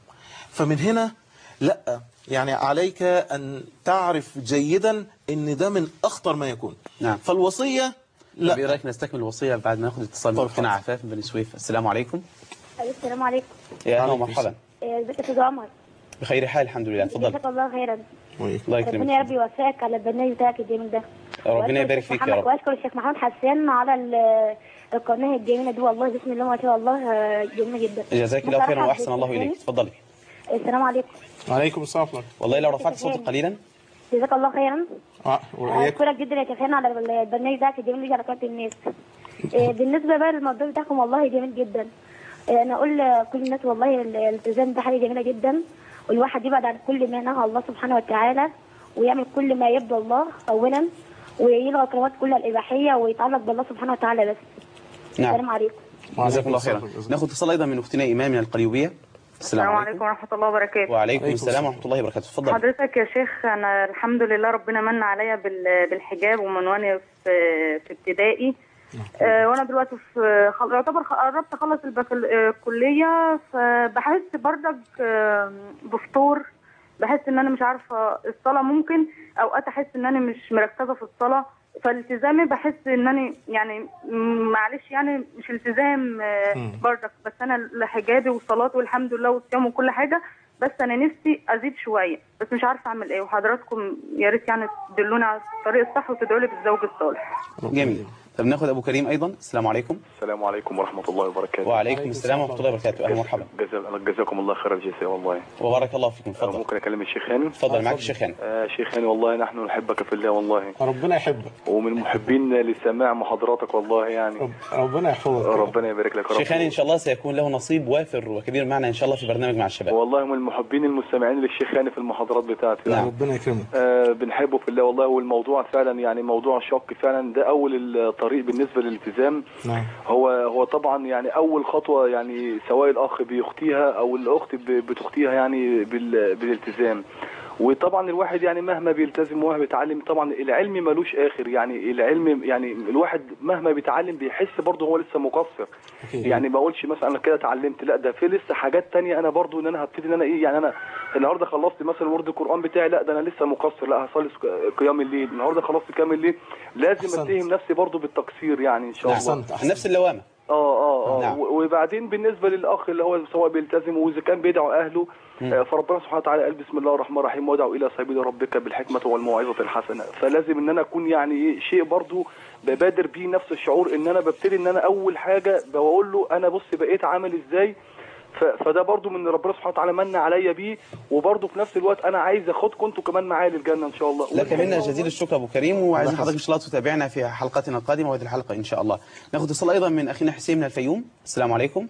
S3: فمن هنا لا يعني عليك أن تعرف جيدا أن ده من أخطر ما يكون
S2: نعم.
S3: فالوصية
S2: طب ايه
S3: لا
S2: رايك نستكمل الوصيه بعد ما ناخد اتصال من
S3: طب
S2: اختنا
S3: حاضر.
S2: عفاف من بني سويف السلام عليكم
S4: السلام عليكم
S2: يا اهلا
S3: وعليكم
S2: ومرحبا
S4: إيه، ازيك يا استاذ عمر
S2: بخير حال الحمد لله اتفضل
S4: جزاك الله خيرا
S2: الله
S4: ربنا يا رب
S2: يكرمك
S4: يوفقك على البرنامج بتاعك الجميل ده
S2: ربنا
S4: وأشكر
S2: يبارك
S4: الشيخ
S2: فيك يا
S4: محمد-
S2: رب.
S4: واشكر الشيخ محمود حسان على ال- القناه الجميله دي والله بسم الله ما شاء الله آه، جميله جدا
S2: جزاك الله خيرا
S4: ممكن
S2: واحسن
S4: أرحب
S2: الله
S4: بالشيخ
S2: اليك اتفضلي
S4: هاني؟ السلام عليكم
S3: عليكم السلام ورحمة
S2: والله لو رفعت صوتك قليلا
S4: جزاك الله خيرا
S3: الله وإياكم.
S4: اشكرك جدا يا شيخ هاني على البرنامج بتاعك الجميل اللي على قناه الناس إيه، بالنسبه بقى للموضوع بتاعكم والله جميل جدا إيه، انا اقول لكل الناس والله ال- الالتزام ده حاجه جميله جدا والواحد يبعد عن كل ما نهى الله سبحانه وتعالى ويعمل كل ما يرضى الله اولا ويلغى القنوات كلها الاباحيه ويتعلق بالله سبحانه وتعالى بس
S2: نعم
S4: السلام عليكم
S2: جزاك الله
S3: السلام.
S2: خيرا ناخد اتصال ايضا من اختنا ايمان من القليوبيه السلام
S5: السلام
S2: عليكم
S5: عليكم ورحمة الله وبركاته
S2: وعليكم
S3: عليكم
S2: السلام
S3: السلام.
S2: ورحمه الله وبركاته اتفضل
S5: حضرتك يا شيخ أنا الحمد لله ربنا من عليا بال- بالحجاب ومن وأنا في في ابتدائي آه، وأنا دلوقتي في خل- يعتبر خ- قربت أخلص البكال- آه، الكلية فبحس بردك آه، بفطور بحس إن أنا مش عارفة الصلاة ممكن أوقات أحس إن أنا مش مركزة في الصلاة فالتزامي بحس ان انا يعني م- معلش يعني مش التزام آه، بردك بس انا لحجابي وصلاتي والحمد لله والصيام وكل حاجه بس انا نفسي ازيد شويه بس مش عارفه اعمل ايه وحضراتكم يا ريت يعني تدلوني على الطريق الصح وتدعوا لي بالزوج الصالح
S2: جميل طب ناخد ابو كريم ايضا السلام عليكم
S6: السلام عليكم ورحمة الله وبركاته
S2: وعليكم السلام ورحمه الله وبركاته اهلا ومرحبا
S6: جزا- جزاكم الله خير الجزاء والله
S2: وبارك الله فيكم اتفضل
S6: ممكن أكلم الشيخ هاني
S2: اتفضل معاك الشيخ هاني
S6: آه شيخ هاني والله نحن نحبك في الله والله
S3: ربنا يحبك
S6: ومن محبين لسماع محاضراتك والله يعني
S3: رب- ربنا يحفظك
S6: ربنا يبارك لك يا رب
S2: الشيخ هاني ان شاء الله سيكون له نصيب وافر وكبير معنا ان شاء الله في برنامج مع الشباب
S6: والله من المحبين المستمعين للشيخ هاني في المحاضرات بتاعته
S2: نعم.
S3: ربنا يكرمك
S6: آه بنحبه في الله والله والموضوع فعلا يعني موضوع شاق فعلا ده اول الطريق بالنسبه للالتزام
S3: نعم
S6: هو هو طبعا يعني اول خطوه يعني سواء الاخ بيختيها او الاخت ب- بتختيها يعني بال- بالالتزام وطبعا الواحد يعني مهما بيلتزم ومهما بيتعلم طبعا العلم ملوش اخر يعني العلم يعني الواحد مهما بيتعلم بيحس برضه هو لسه مقصر
S3: أكيد.
S6: يعني ما اقولش مثلا انا كده اتعلمت لا ده في لسه حاجات تانية انا برضه ان انا هبتدي ان انا ايه يعني انا النهارده خلصت مثلا ورد القران بتاعي لا ده انا لسه مقصر لا هصلي قيام الليل النهارده خلصت قيام الليل لازم
S3: أحسنت.
S6: اتهم نفسي برضه بالتقصير يعني ان شاء الله
S3: احسنت احسنت
S2: نفس اللوامه
S6: اه اه اه
S2: نعم.
S6: و- وبعدين بالنسبه للاخ اللي هو سواء بيلتزم واذا كان بيدعو اهله آه، فربنا سبحانه وتعالى قال بسم الله الرحمن الرحيم وادعو الى سبيل ربك بالحكمه والموعظه الحسنه فلازم ان انا اكون يعني إيه شيء برضو ببادر بيه نفس الشعور ان انا ببتدي ان انا اول حاجه بقول له انا بص بقيت عامل ازاي ف- فده برضو من ربنا سبحانه وتعالى من عليا بيه وبرضو في نفس الوقت انا عايز اخدكم انتوا كمان معايا للجنه ان شاء الله
S2: لك منا جزيل الشكر ابو كريم وعايزين حضرتك ان شاء الله تتابعنا في حلقتنا القادمه وهذه الحلقه ان شاء الله ناخد اتصال ايضا من اخينا حسين من الفيوم السلام عليكم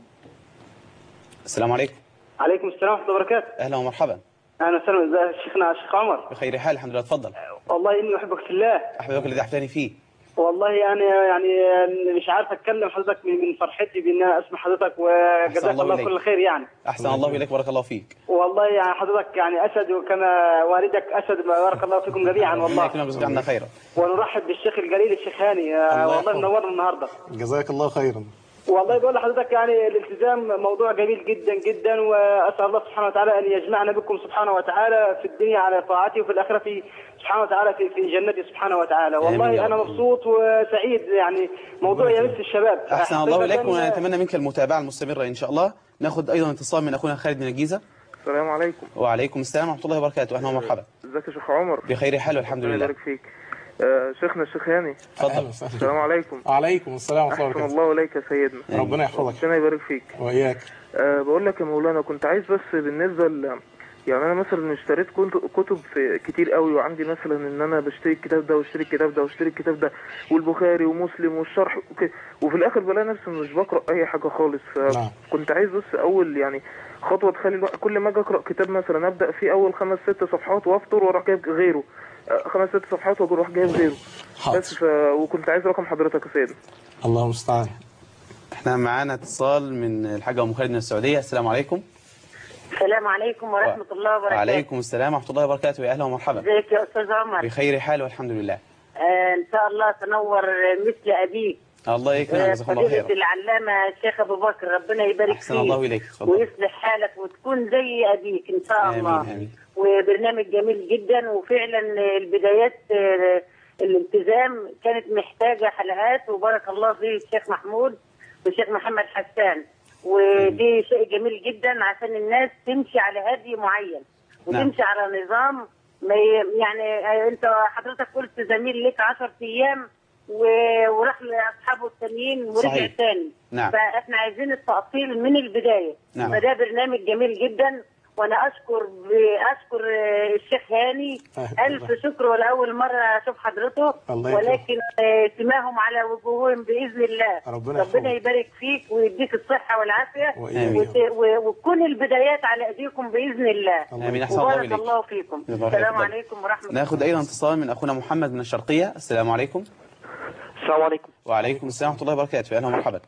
S2: السلام عليكم
S7: عليكم السلام ورحمة الله وبركاته
S2: اهلا ومرحبا
S7: أهلا وسهلا ازي شيخنا الشيخ عمر
S2: بخير حال الحمد لله تفضل
S7: والله إني أحبك في الله
S2: احبابك الذي احبتني فيه
S7: والله أنا يعني مش عارف أتكلم حضرتك من من فرحتي بإن أنا أسمع حضرتك وجزاك
S2: الله
S7: الله
S2: إليك.
S7: كل خير يعني
S2: احسن الله اليك بارك الله فيك
S7: والله يعني حضرتك يعني أسد وكما والدك أسد بارك الله فيكم جميعا
S2: ربنا
S7: والله
S2: يكرمك ويجزاك عنا خيرا
S7: ونرحب بالشيخ الجليل الشيخ هاني آه،
S3: الله
S7: والله
S3: يحفظك.
S7: منورنا النهارده
S3: جزاك الله خيرا
S7: والله بقول لحضرتك يعني الالتزام موضوع جميل جدا جدا واسال الله سبحانه وتعالى ان يجمعنا بكم سبحانه وتعالى في الدنيا على طاعته وفي الاخره في سبحانه وتعالى في, في جنته سبحانه وتعالى
S2: آمين يا
S7: والله انا
S2: رب.
S7: مبسوط وسعيد يعني موضوع يمس الشباب
S2: احسن الله
S7: حقيقة
S2: اليك ونتمنى منك المتابعه المستمره ان شاء الله ناخد ايضا اتصال من اخونا خالد من الجيزه
S8: السلام عليكم
S2: وعليكم السلام ورحمه الله وبركاته اهلا ومرحبا
S8: ازيك يا شيخ عمر
S2: بخير حال والحمد
S8: ربنا
S2: لله
S8: يبارك فيك آه، شيخنا الشيخ هاني
S3: أهلا وسهلا.
S8: السلام عليكم
S3: وعليكم السلام ورحمة الله
S8: أحسن
S3: وبركاته
S8: الله إليك يا سيدنا
S3: ربنا يحفظك
S8: ربنا يبارك فيك
S3: وإياك
S8: أه بقول لك يا مولانا كنت عايز بس بالنسبة ل يعني أنا مثلا اشتريت كنت- كتب في كتير قوي وعندي مثلا إن أنا بشتري الكتاب ده واشتري الكتاب ده واشتري الكتاب ده والبخاري ومسلم والشرح وكده وفي الآخر بلاقي نفسي مش بقرأ أي حاجة خالص
S3: نعم.
S8: فكنت عايز بس أول يعني خطوة تخلي الواحد كل ما أجي أقرأ كتاب مثلا أبدأ فيه أول خمس ست صفحات وأفطر وأروح جايب غيره أه، خمس ست صفحات وأروح جايب غيره بس ف... وكنت عايز رقم حضرتك يا سيدنا
S3: الله المستعان
S2: احنا معانا اتصال من الحاجة أم خالد من السعودية السلام عليكم
S9: السلام عليكم ورحمة الله وبركاته
S2: وعليكم السلام ورحمة الله وبركاته يا أهلا ومرحبا
S9: ازيك يا أستاذ عمر
S2: بخير حال والحمد لله
S9: آه إن شاء الله تنور مثل أبيك
S2: الله يكرمك
S9: آه،
S2: جزاك الله
S9: فضيلة
S2: خيرا
S9: العلامة الشيخ أبو بكر ربنا يبارك
S2: أحسن
S9: فيك
S2: الله إليك اتفضل.
S9: ويصلح حالك وتكون زي أبيك إن شاء
S2: آمين
S9: الله
S2: آمين
S9: وبرنامج جميل جدا وفعلا البدايات آه، الالتزام كانت محتاجة حلقات وبارك الله في الشيخ محمود والشيخ محمد حسان ودي شيء جميل جدا عشان الناس تمشي على هدي معين وتمشي على نظام ما ي- يعني آه، انت حضرتك قلت زميل لك 10 ايام و- وراح لاصحابه التانيين ورجع
S2: صحيح.
S9: تاني
S2: نعم.
S9: فاحنا عايزين التأصيل من البداية
S2: نعم.
S9: فده برنامج جميل جدا وانا اشكر ب- اشكر آه، الشيخ هاني
S3: أهلا.
S9: الف شكر ولاول مره اشوف حضرته
S3: الله يكرمك.
S9: ولكن آه، سماهم على وجوههم باذن الله
S3: ربنا
S9: ربنا
S3: يحفظك.
S9: يبارك فيك ويديك الصحه والعافيه
S3: وإياك.
S9: وت- و- وتكون البدايات على ايديكم باذن الله
S2: آمين أحسن الله
S9: وبارك
S2: إليك
S9: الله فيكم
S2: جزاك الله
S9: السلام
S2: خير.
S9: عليكم ورحمه الله
S2: ناخد أيضا اتصال من أخونا محمد من الشرقية السلام عليكم
S10: السلام عليكم
S2: وعليكم السلام ورحمة الله وبركاته يا أهلا ومرحبا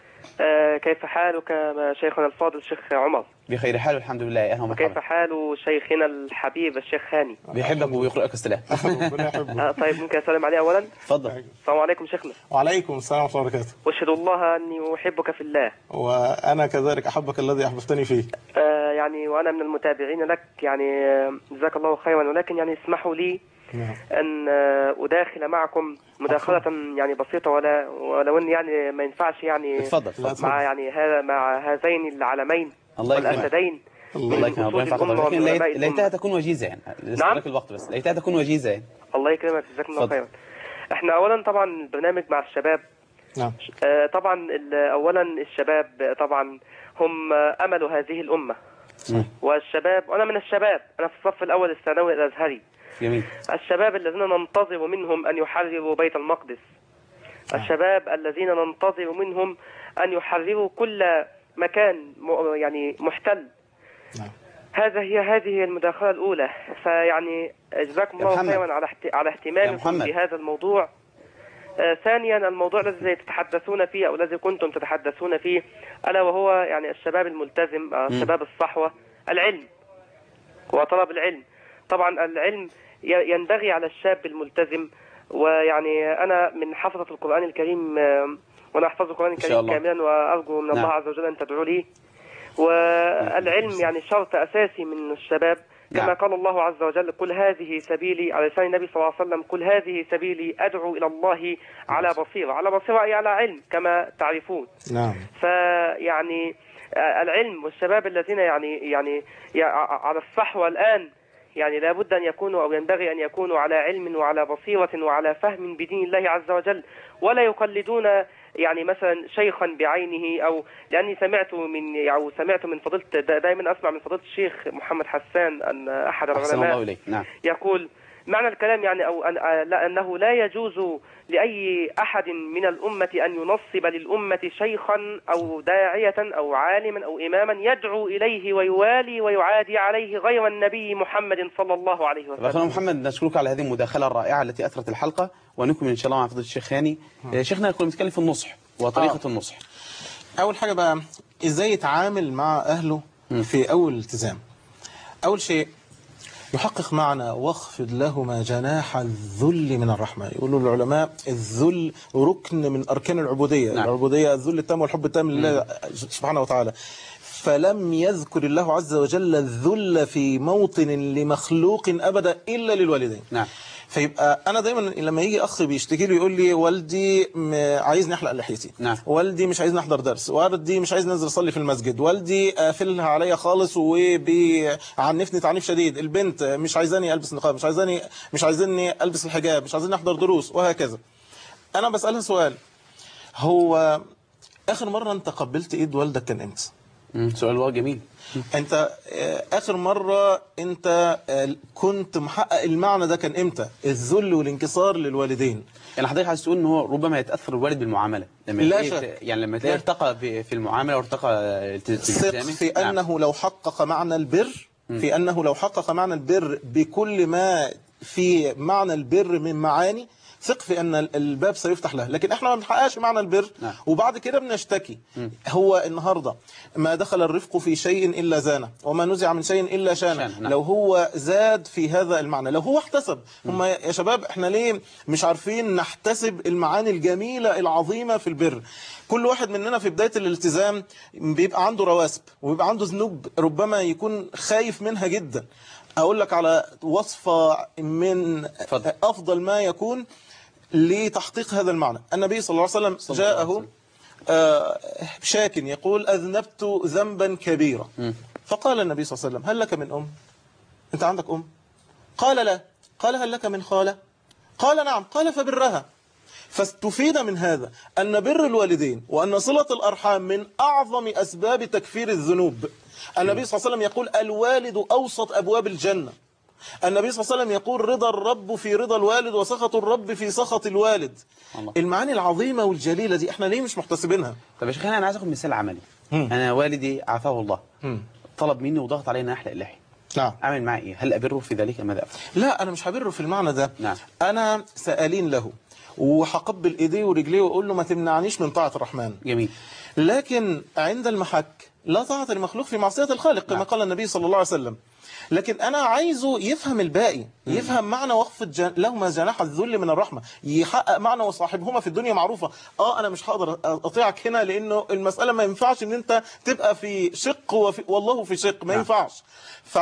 S10: آه كيف حالك ما شيخنا الفاضل الشيخ عمر
S2: بخير حال والحمد لله يا أهلا
S10: وكيف
S2: ومرحبا
S10: حال شيخنا الحبيب الشيخ هاني
S2: بيحبك وبيقرأك السلام
S3: ربنا يحبك
S10: آه طيب ممكن أسلم عليه أولا
S2: اتفضل
S10: السلام عليكم شيخنا
S3: وعليكم السلام ورحمة الله وبركاته
S10: واشهد الله أني أحبك في الله
S3: وأنا كذلك أحبك الذي أحببتني فيه
S10: آه يعني وأنا من المتابعين لك يعني آه، جزاك الله خيرا ولكن يعني اسمحوا لي
S3: نعم
S10: أن آه، أداخل معكم مداخلة يعني بسيطة ولا ولو أن يعني ما ينفعش يعني
S2: اتفضل
S3: لا،
S2: اتفضل
S10: مع يعني هذا مع هذين العلمين
S2: الله يكرمك
S10: والأسدين
S3: الله
S2: الله
S10: من
S2: يكرمك
S10: أصول
S2: الله ينفعك
S10: الأمة
S2: لكن
S10: ومن
S2: ليت-
S10: علماء
S2: ليتها
S10: الأمة.
S2: تكون وجيزة يعني لسه
S10: نعم.
S2: لك الوقت بس ليتها تكون وجيزة يعني
S10: الله يكرمك جزاك الله
S2: اتفضل.
S10: خيرا احنا اولا طبعا البرنامج مع الشباب
S3: نعم
S10: آه، طبعا ال- اولا الشباب آه، طبعا هم آه، امل هذه الامه
S2: مم.
S10: والشباب وانا من الشباب انا في الصف الاول الثانوي الازهري
S2: جميل
S10: الشباب الذين ننتظر منهم ان يحرروا بيت المقدس الشباب الذين ننتظر منهم ان يحرروا كل مكان م- يعني محتل
S3: نعم.
S10: هذا هي هذه هي المداخله الاولى فيعني جزاكم
S2: يا
S10: الله
S2: محمد.
S10: خيرا على احت- على
S2: يا
S10: اهتمامكم
S2: محمد.
S10: بهذا الموضوع آه، ثانيا الموضوع الذي تتحدثون فيه او الذي كنتم تتحدثون فيه الا وهو يعني الشباب الملتزم آه،
S2: مم.
S10: شباب الصحوه العلم وطلب العلم طبعا العلم ي- ينبغي على الشاب الملتزم ويعني انا من حفظة القرآن الكريم آه، وانا احفظ القرآن
S2: إن شاء
S10: الكريم
S2: الله.
S10: كاملا وارجو من
S2: نعم.
S10: الله عز وجل ان تدعوا لي والعلم يعني شرط اساسي من الشباب كما
S2: نعم.
S10: قال الله عز وجل قل هذه سبيلي على لسان النبي صلى الله عليه وسلم قل هذه سبيلي ادعو الى الله على بصيره على بصيره اي على علم كما تعرفون
S3: نعم
S10: فيعني آه، العلم والشباب الذين يعني يعني يع- على الصحوة الآن يعني لابد أن يكونوا أو ينبغي أن يكونوا على علم وعلى بصيرة وعلى فهم بدين الله عز وجل ولا يقلدون يعني مثلا شيخا بعينه أو لأني سمعت من أو سمعت من فضيلة دا- دائما أسمع من فضيلة الشيخ محمد حسان أن أحد
S2: أحسن
S10: العلماء
S2: الله إليك نعم
S10: يقول معنى الكلام يعني أو أن آه، لا- أنه لا يجوز لأي أحد من الأمة أن ينصب للأمة شيخا أو داعية أو عالما أو إماما يدعو إليه ويوالي ويعادي عليه غير النبي محمد صلى الله عليه
S2: طب أخونا
S10: وسلم
S2: محمد نشكرك على هذه المداخلة الرائعة التي أثرت الحلقة ونكمل إن شاء الله مع فضيلة الشيخ هاني آه، شيخنا كنا بنتكلم في النصح وطريقة
S3: آه.
S2: النصح
S3: أول حاجة بقى إزاي يتعامل مع أهله في أول التزام أول شيء يحقق معنى واخفض لهما جناح الذل من الرحمة يقولوا العلماء الذل ركن من أركان العبودية
S2: نعم.
S3: العبودية الذل التام والحب التام لله سبحانه وتعالى فلم يذكر الله عز وجل الذل في موطن لمخلوق أبدا إلا للوالدين
S2: نعم
S3: فيبقى انا دايما لما يجي اخ بيشتكي لي يقول لي والدي م- عايزني احلق لحيتي
S2: نعم.
S3: والدي مش عايزني احضر درس والدي مش عايزني انزل اصلي في المسجد والدي قافلها عليا خالص وبيعنفني تعنيف شديد البنت مش عايزاني البس نقاب مش عايزاني مش عايزاني البس الحجاب مش عايزاني احضر دروس وهكذا انا بسالها سؤال هو اخر مره انت قبلت ايد والدك كان امتى
S2: مم، سؤال واو جميل
S3: انت آه، اخر مرة انت آه، كنت محقق المعنى ده كان امتى الذل والانكسار للوالدين
S2: يعني حضرتك عايز تقول ان هو ربما يتاثر الوالد بالمعامله لما
S3: لا
S2: تلاقي-
S3: شك.
S2: يعني لما تلاقي
S3: لا.
S2: ارتقى في في المعامله وارتقى الت-
S3: ثق
S2: التزامه
S3: في
S2: نعم.
S3: انه لو حقق معنى البر في انه لو حقق معنى البر بكل ما في معنى البر من معاني ثق في ان الباب سيفتح له لكن احنا ما بنحققش معنى البر
S2: نعم.
S3: وبعد كده بنشتكي هو النهارده ما دخل الرفق في شيء الا زانه وما نزع من شيء الا شانه
S2: شانه، نعم.
S3: لو هو زاد في هذا المعنى لو هو احتسب هم يا شباب احنا ليه مش عارفين نحتسب المعاني الجميلة العظيمة في البر كل واحد مننا في بداية الالتزام بيبقى عنده رواسب وبيبقى عنده ذنوب ربما يكون خايف منها جدا اقول لك على وصفة من
S2: اتفضل.
S3: افضل ما يكون لتحقيق هذا المعنى النبي صلى الله عليه وسلم
S2: الله عليه
S3: جاءه
S2: وسلم.
S3: آه، شاك يقول أذنبت ذنبا كبيرا فقال النبي صلى الله عليه وسلم هل لك من أم أنت عندك أم قال لا قال هل لك من خالة قال نعم قال فبرها فاستفيد من هذا أن بر الوالدين وأن صلة الأرحام من أعظم أسباب تكفير الذنوب النبي صلى الله عليه وسلم يقول الوالد أوسط أبواب الجنة النبي صلى الله عليه وسلم يقول رضا الرب في رضا الوالد وسخط الرب في سخط الوالد
S2: الله.
S3: المعاني العظيمة والجليلة دي احنا ليه مش محتسبينها
S2: طب يا شيخ انا عايز اخد مثال عملي
S3: مم.
S2: انا والدي عافاه الله
S3: مم.
S2: طلب مني وضغط علي ان احلق اللحيه
S3: نعم
S2: اعمل معاه ايه هل ابره في ذلك ام ماذا افعل
S3: لا انا مش هبره في المعنى ده
S2: نعم.
S3: انا سألين له وهقبل ايديه ورجليه واقول له ما تمنعنيش من طاعة الرحمن
S2: جميل
S3: لكن عند المحك لا طاعة لمخلوق في معصية الخالق كما
S2: نعم.
S3: قال النبي صلى الله عليه وسلم لكن أنا عايزه يفهم الباقي يفهم معنى وقف جن... لهما جناح الذل من الرحمة يحقق معنى وصاحبهما في الدنيا معروفة اه أنا مش هقدر أطيعك هنا لأنه المسألة ما ينفعش إن أنت تبقى في شق وفي... والله في شق ما
S2: نعم.
S3: ينفعش ف...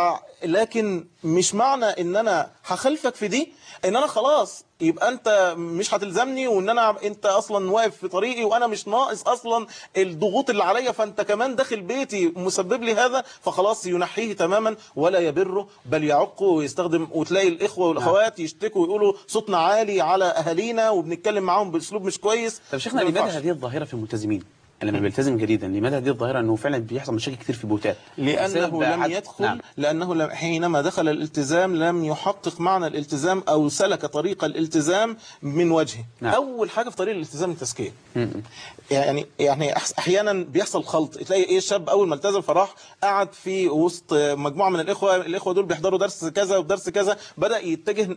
S3: لكن مش معنى إن أنا هخلفك في دي إن أنا خلاص يبقى أنت مش هتلزمني وإن أنا أنت أصلا واقف في طريقي وأنا مش ناقص أصلا الضغوط اللي عليا فأنت كمان داخل بيتي مسبب لي هذا فخلاص ينحيه تماما ولا يبره بل يعقه ويستخدم وتلاقي الإخوة والأخوات يشتكوا ويقولوا صوتنا عالي على أهالينا وبنتكلم معاهم بأسلوب مش كويس
S2: طب شيخنا
S3: ده ما
S2: لماذا
S3: ينفعش.
S2: هذه الظاهره في الملتزمين لما بيلتزم جديدا لماذا هذه الظاهره انه فعلا بيحصل مشاكل كتير في بيوتات
S3: لأنه
S2: بسبب
S3: لم
S2: عد-
S3: يدخل
S2: نعم.
S3: لأنه لم حينما دخل الالتزام لم يحقق معنى الالتزام أو سلك طريق الالتزام من وجهه
S2: نعم.
S3: أول حاجة في طريق الالتزام التزكية
S2: م-م.
S3: يعني يعني أحس- احيانا بيحصل خلط تلاقي ايه الشاب اول ما التزم فراح قعد في وسط مجموعه من الاخوه الاخوه دول بيحضروا درس كذا ودرس كذا بدا يتجه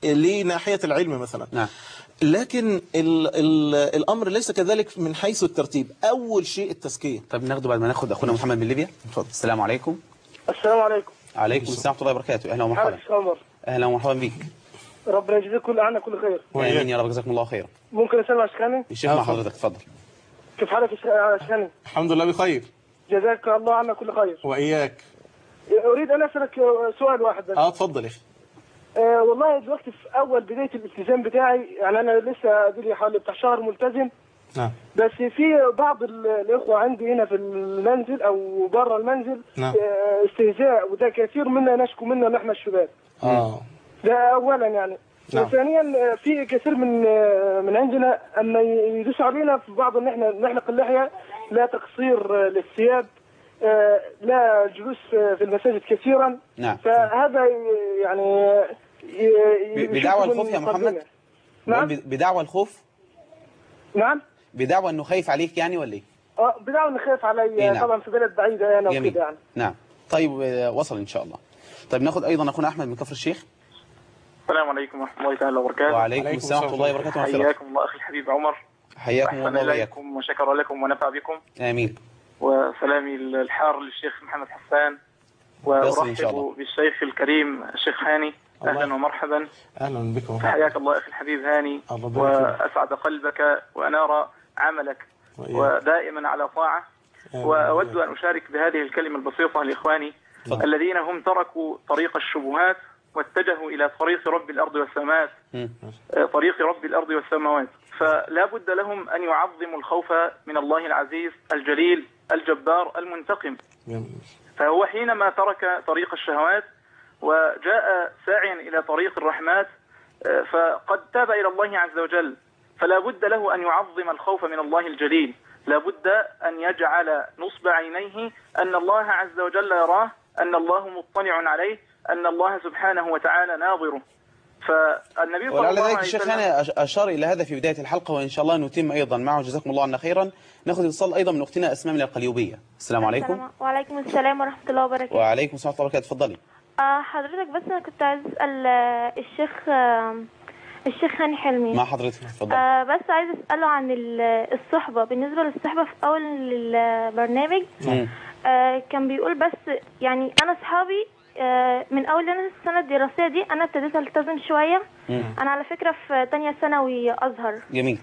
S3: لناحيه العلم مثلا
S2: نعم.
S3: لكن ال ال الامر ليس كذلك من حيث الترتيب اول شيء التزكيه
S2: طب ناخده بعد ما ناخد اخونا محمد من ليبيا
S3: اتفضل.
S2: السلام عليكم
S11: السلام عليكم
S2: عليكم السلام ورحمه الله وبركاته اهلا ومرحبا
S11: حالك عمر
S2: اهلا ومرحبا بك
S11: ربنا يجزيك كل عنا كل خير
S2: امين يا رب جزاكم الله خيرا
S11: ممكن اسال على شخاني
S2: الشيخ مع حضرتك اتفضل
S11: كيف حالك يا شخ- يا شخاني
S3: الحمد لله بخير
S11: جزاك الله عنا كل خير
S3: واياك
S11: اريد ان اسالك سؤال واحد بس
S3: اه اتفضل يا اخي
S11: آه والله دلوقتي في اول بدايه الالتزام بتاعي يعني انا لسه ادري حوالي بتاع شهر ملتزم
S3: نعم
S11: بس في بعض ال- الاخوه عندي هنا في المنزل او بره المنزل
S3: نعم.
S11: آه استهزاء وده كثير منا نشكو منا نحن الشباب
S3: اه
S11: ده اولا يعني
S3: نعم.
S11: ثانيا آه، في كثير من آه، من عندنا اما يدوس علينا في بعض ان احنا نحلق اللحيه لا تقصير آه، للثياب آه، لا الجلوس آه، في المساجد كثيرا
S2: نعم
S11: فهذا ي- يعني ي-
S2: ب- بدعوى
S11: يشك من
S2: الخوف يا محمد؟
S11: قلبنا. نعم
S2: بقول بدعوى الخوف
S11: نعم
S2: بدعوى انه خايف عليك يعني ولا ايه
S11: اه بدعوى انه خايف علي
S2: إيه نعم.
S11: طبعا في بلد بعيده انا
S2: جميل
S11: وكده يعني
S2: نعم طيب آه، وصل ان شاء الله طيب ناخد ايضا اخونا احمد من كفر الشيخ
S12: السلام عليكم ورحمة الله تعالى وبركاته
S2: وعليكم السلام ورحمه الله وبركاته ومغفرة.
S12: حياكم الله أخي الحبيب عمر
S2: حياكم
S12: أحسن
S2: الله وإياكم
S12: إليكم وشكر لكم ونفع بكم
S2: امين
S12: وسلامي الحار للشيخ محمد حسان
S2: يصل إن شاء الله.
S12: وأرحب بالشيخ الكريم الشيخ هاني
S3: الله.
S12: أهلا ومرحبا
S3: اهلا بكم
S12: حياك الله أخي الحبيب هاني
S3: الله يبارك فيك.
S12: وأسعد قلبك وأنار عملك
S3: وإياك.
S12: ودائما على طاعة
S3: آمين.
S12: وأود أن أشارك بهذه الكلمة البسيطة لإخواني
S2: تفضل.
S12: الذين هم تركوا طريق الشبهات واتجهوا إلى طريق رب الأرض والسماوات آه، طريق رب الأرض والسماوات فلا بد لهم أن يعظموا الخوف من الله العزيز الجليل الجبار المنتقم فهو حينما ترك طريق الشهوات وجاء ساعيا إلى طريق الرحمات آه، فقد تاب إلى الله عز وجل فلا بد له أن يعظم الخوف من الله الجليل لا بد أن يجعل نصب عينيه أن الله عز وجل يراه أن الله مطلع عليه أن الله سبحانه وتعالى ناظره فالنبي صلى
S2: ولعل
S12: الله
S2: ذلك
S12: عليه
S2: الشيخ
S12: وسلم
S2: هاني أش- أشار إلى هذا في بداية الحلقة وإن شاء الله نتم أيضا معه جزاكم الله عنا خيرا ناخذ اتصال أيضا من أختنا أسماء من القليوبية السلام عليكم
S13: السلام- وعليكم السلام ورحمة الله وبركاته
S2: وعليكم السلام ورحمة الله وبركاته تفضلي
S13: آه حضرتك بس أنا كنت عايز أسأل آه، الشيخ آه، الشيخ هاني حلمي
S2: مع حضرتك تفضلي
S13: آه بس عايز أسأله عن ال- الصحبة بالنسبة للصحبة في أول البرنامج
S2: مم.
S13: آه كان بيقول بس يعني أنا أصحابي آه من أول أنا السنة الدراسية دي أنا ابتديت ألتزم شوية
S2: مم.
S13: أنا على فكرة في تانية ثانوي أزهر
S2: جميل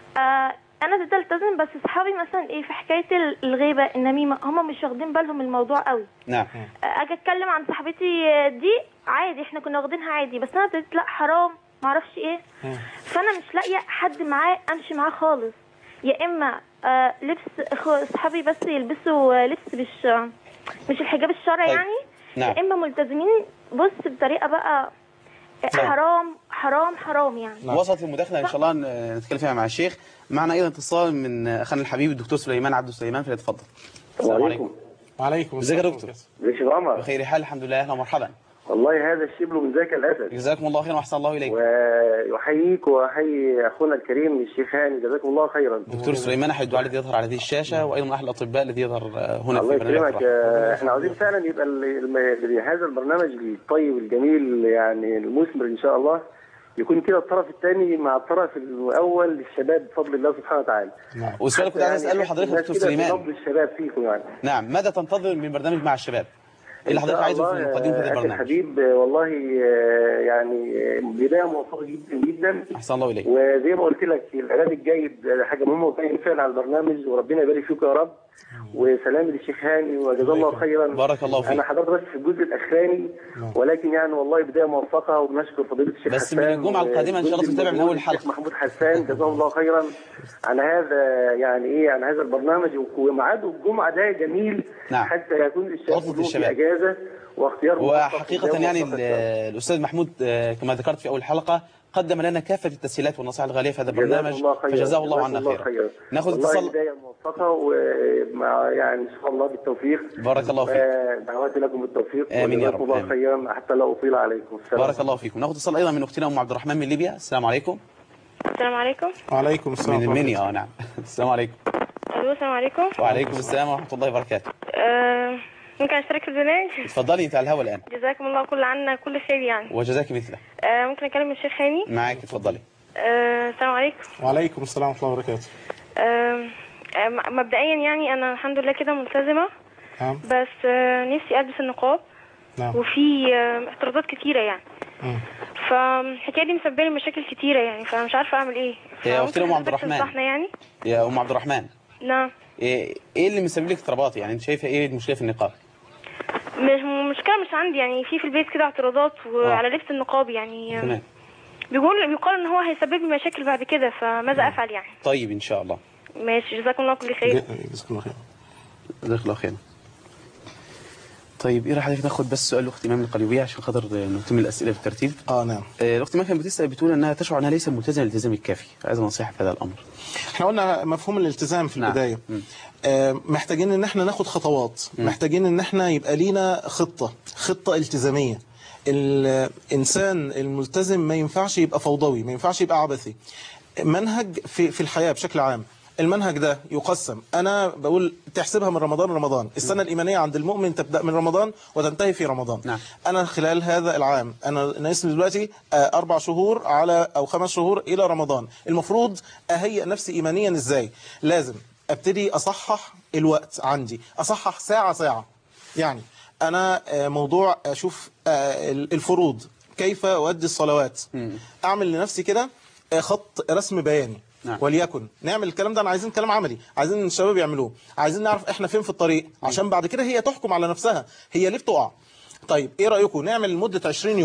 S13: آه انا ابتديت التزم بس اصحابي مثلا ايه في حكايه ال- الغيبه النميمه هم مش واخدين بالهم من الموضوع قوي
S2: نعم
S13: آه، اجي اتكلم عن صاحبتي آه، دي عادي احنا كنا واخدينها عادي بس انا ابتديت لا حرام معرفش ايه فانا مش لاقيه حد معاه امشي معاه خالص يا اما آه لبس إخو- اصحابي بس يلبسوا آه، لبس مش آه، مش الحجاب الشرعي
S2: طيب.
S13: يعني
S2: نعم.
S13: يا اما ملتزمين بص بطريقه بقى آه،
S2: نعم.
S13: حرام حرام حرام يعني
S2: وصلت المداخلة إن شاء الله ن- نتكلم فيها مع الشيخ معنا أيضا اتصال من أخانا الحبيب الدكتور سليمان عبد السليمان فليتفضل السلام عليكم
S3: وعليكم
S2: ازيك يا دكتور
S14: ازيك يا عمر
S2: بخير حال الحمد لله أهلا ومرحبا
S14: والله هذا الشبل من ذاك الاسد
S2: جزاكم الله خيرا وأحسن الله إليك
S14: ويحييك ويحيي اخونا الكريم الشيخ هاني جزاكم الله خيرا
S2: دكتور سليمان أحد الدعاء الذي يظهر على هذه الشاشة وأيضا أحد الأطباء الذي يظهر آه، هنا
S14: الله
S2: في برنامج
S14: يكرمك
S2: الرحمة.
S14: آه، احنا عاوزين فعلا يبقى ال- الم- هذا البرنامج الطيب الجميل يعني المثمر ان شاء الله يكون كده الطرف الثاني مع الطرف الاول للشباب بفضل الله سبحانه وتعالى
S2: والسؤال اللي كنت عايز أسأله حضرتك
S14: الناس
S2: دكتور
S14: كده
S2: سليمان
S14: بنبض الشباب فيكم يعني
S2: نعم ماذا تنتظر من برنامج مع الشباب؟ ايه اللي
S14: إن
S2: حضرتك
S14: شاء
S2: عايزه في
S14: الله،
S2: مقدمه هذا
S14: آه، أخي
S2: البرنامج؟
S14: الحبيب آه، والله آه، يعني آه، بدايه موفقه جدا جدا
S2: احسن الله اليك
S14: وزي ما قلت لك الاعلان الجيد آه، حاجه مهمه وطيب فعلا على البرنامج وربنا يبارك فيك يا رب وسلام للشيخ هاني وجزاه الله خيرا
S2: بارك الله فيك
S14: انا حضرت بس في الجزء الاخراني ولكن يعني والله بدايه موفقه وبنشكر فضيله الشيخ
S2: بس من
S14: حسان
S2: الجمعة القادمة إن شاء الله
S14: والجزء
S2: تتابع من
S14: الموجود
S2: أول حلقة.
S14: الشيخ محمود حسان جزاه الله خيرا عن هذا يعني ايه عن هذا البرنامج وميعاده الجمعه ده جميل
S2: نعم.
S14: حتى يكون الشباب
S2: عطلة
S14: كلهم في
S2: الشباب.
S14: اجازه واختيار موفق
S2: وحقيقة
S14: وبداية
S2: يعني
S14: موفقة.
S2: ال- الأستاذ محمود آه، كما ذكرت في أول حلقة قدم لنا كافة التسهيلات والنصائح الغالية في هذا
S14: جزاكم
S2: البرنامج
S14: الله خيرا
S2: فجزاه الله
S14: جزاكم
S2: عنا خيرا ناخذ
S14: والله
S2: اتصال
S14: بدايه موفقه ومع يعني ان شاء الله بالتوفيق
S2: بارك الله فيك.
S14: آه، دعواتي لكم بالتوفيق
S2: آمين يا
S14: وجزاكم
S2: رب،
S14: الله
S2: آمين.
S14: خيرا حتى لا اطيل عليكم السلام
S2: بارك الله فيكم ناخذ اتصال أيضا من أختنا أم عبد الرحمن من ليبيا السلام عليكم
S13: السلام عليكم
S3: وعليكم السلام
S2: من
S3: ورحمة
S2: المنيا اه نعم السلام عليكم
S13: الو السلام عليكم
S2: وعليكم السلام ورحمة الله وبركاته
S13: آه ممكن اشترك في البرنامج
S2: اتفضلي أنت على الهواء الآن
S13: جزاكم الله كل عنا كل خير يعني
S2: وجزاك مثله
S13: آه ممكن اكلم الشيخ هاني
S2: معاك اتفضلي
S13: آه السلام عليكم
S3: وعليكم السلام ورحمة الله وبركاته
S13: آه آه، م- مبدئيا يعني انا الحمد لله كده ملتزمه
S3: نعم
S13: بس آه نفسي البس النقاب
S3: نعم
S13: وفي آه اعتراضات كتيره يعني
S3: مم.
S13: فالحكايه دي مسببه لي مشاكل كتيره يعني فمش عارفه اعمل ايه
S2: يا أختنا أم عبد
S13: فممكن حضرتك
S2: الرحمن
S13: تنصحنا يعني
S2: يا أم عبد الرحمن
S13: نعم
S2: إيه إيه اللي مسبب لك اضطرابات يعني أنت شايفة إيه المشكلة في النقاب؟
S13: مش مشكله مش عندي يعني في في البيت كده اعتراضات وعلى لبس النقاب يعني آه،
S2: تمام
S13: بيقول بيقال ان هو هيسبب لي مشاكل بعد كده فماذا افعل يعني
S2: طيب إن شاء الله
S13: ماشي جزاكم الله كل خير
S3: جزاكم الله خير
S2: جزاك الله خير طيب ايه رايك حضرتك ناخد بس سؤال الاخت ايمان القليوبيه عشان خاطر نكمل الاسئله بالترتيب
S3: اه نعم
S2: آه، الاخت ايمان كانت بتسال بتقول انها تشعر انها ليست ملتزمه الالتزام الكافي عايزه نصيحه في هذا الامر
S3: احنا قلنا مفهوم الالتزام في
S2: نعم.
S3: البداية آه، محتاجين ان احنا ناخد خطوات محتاجين ان احنا يبقى لينا خطة خطة التزامية الانسان الملتزم ما ينفعش يبقى فوضوي ما ينفعش يبقى عبثي منهج في في الحياة بشكل عام المنهج ده يقسم انا بقول تحسبها من رمضان لرمضان السنه الايمانيه عند المؤمن تبدا من رمضان وتنتهي في رمضان
S2: نعم.
S3: انا خلال هذا العام انا ناقصني دلوقتي آه، اربع شهور على او خمس شهور الى رمضان المفروض اهيئ نفسي ايمانيا ازاي لازم ابتدي اصحح الوقت عندي اصحح ساعه ساعه يعني انا آه، موضوع اشوف آه، الفروض كيف اؤدي الصلوات اعمل لنفسي كده آه، خط رسم بياني
S2: نعم.
S3: وليكن نعمل الكلام ده انا عايزين كلام عملي عايزين الشباب يعملوه عايزين نعرف احنا فين في الطريق عشان بعد كده هي تحكم على نفسها هي ليه بتقع طيب ايه رايكم نعمل لمده 20 يوم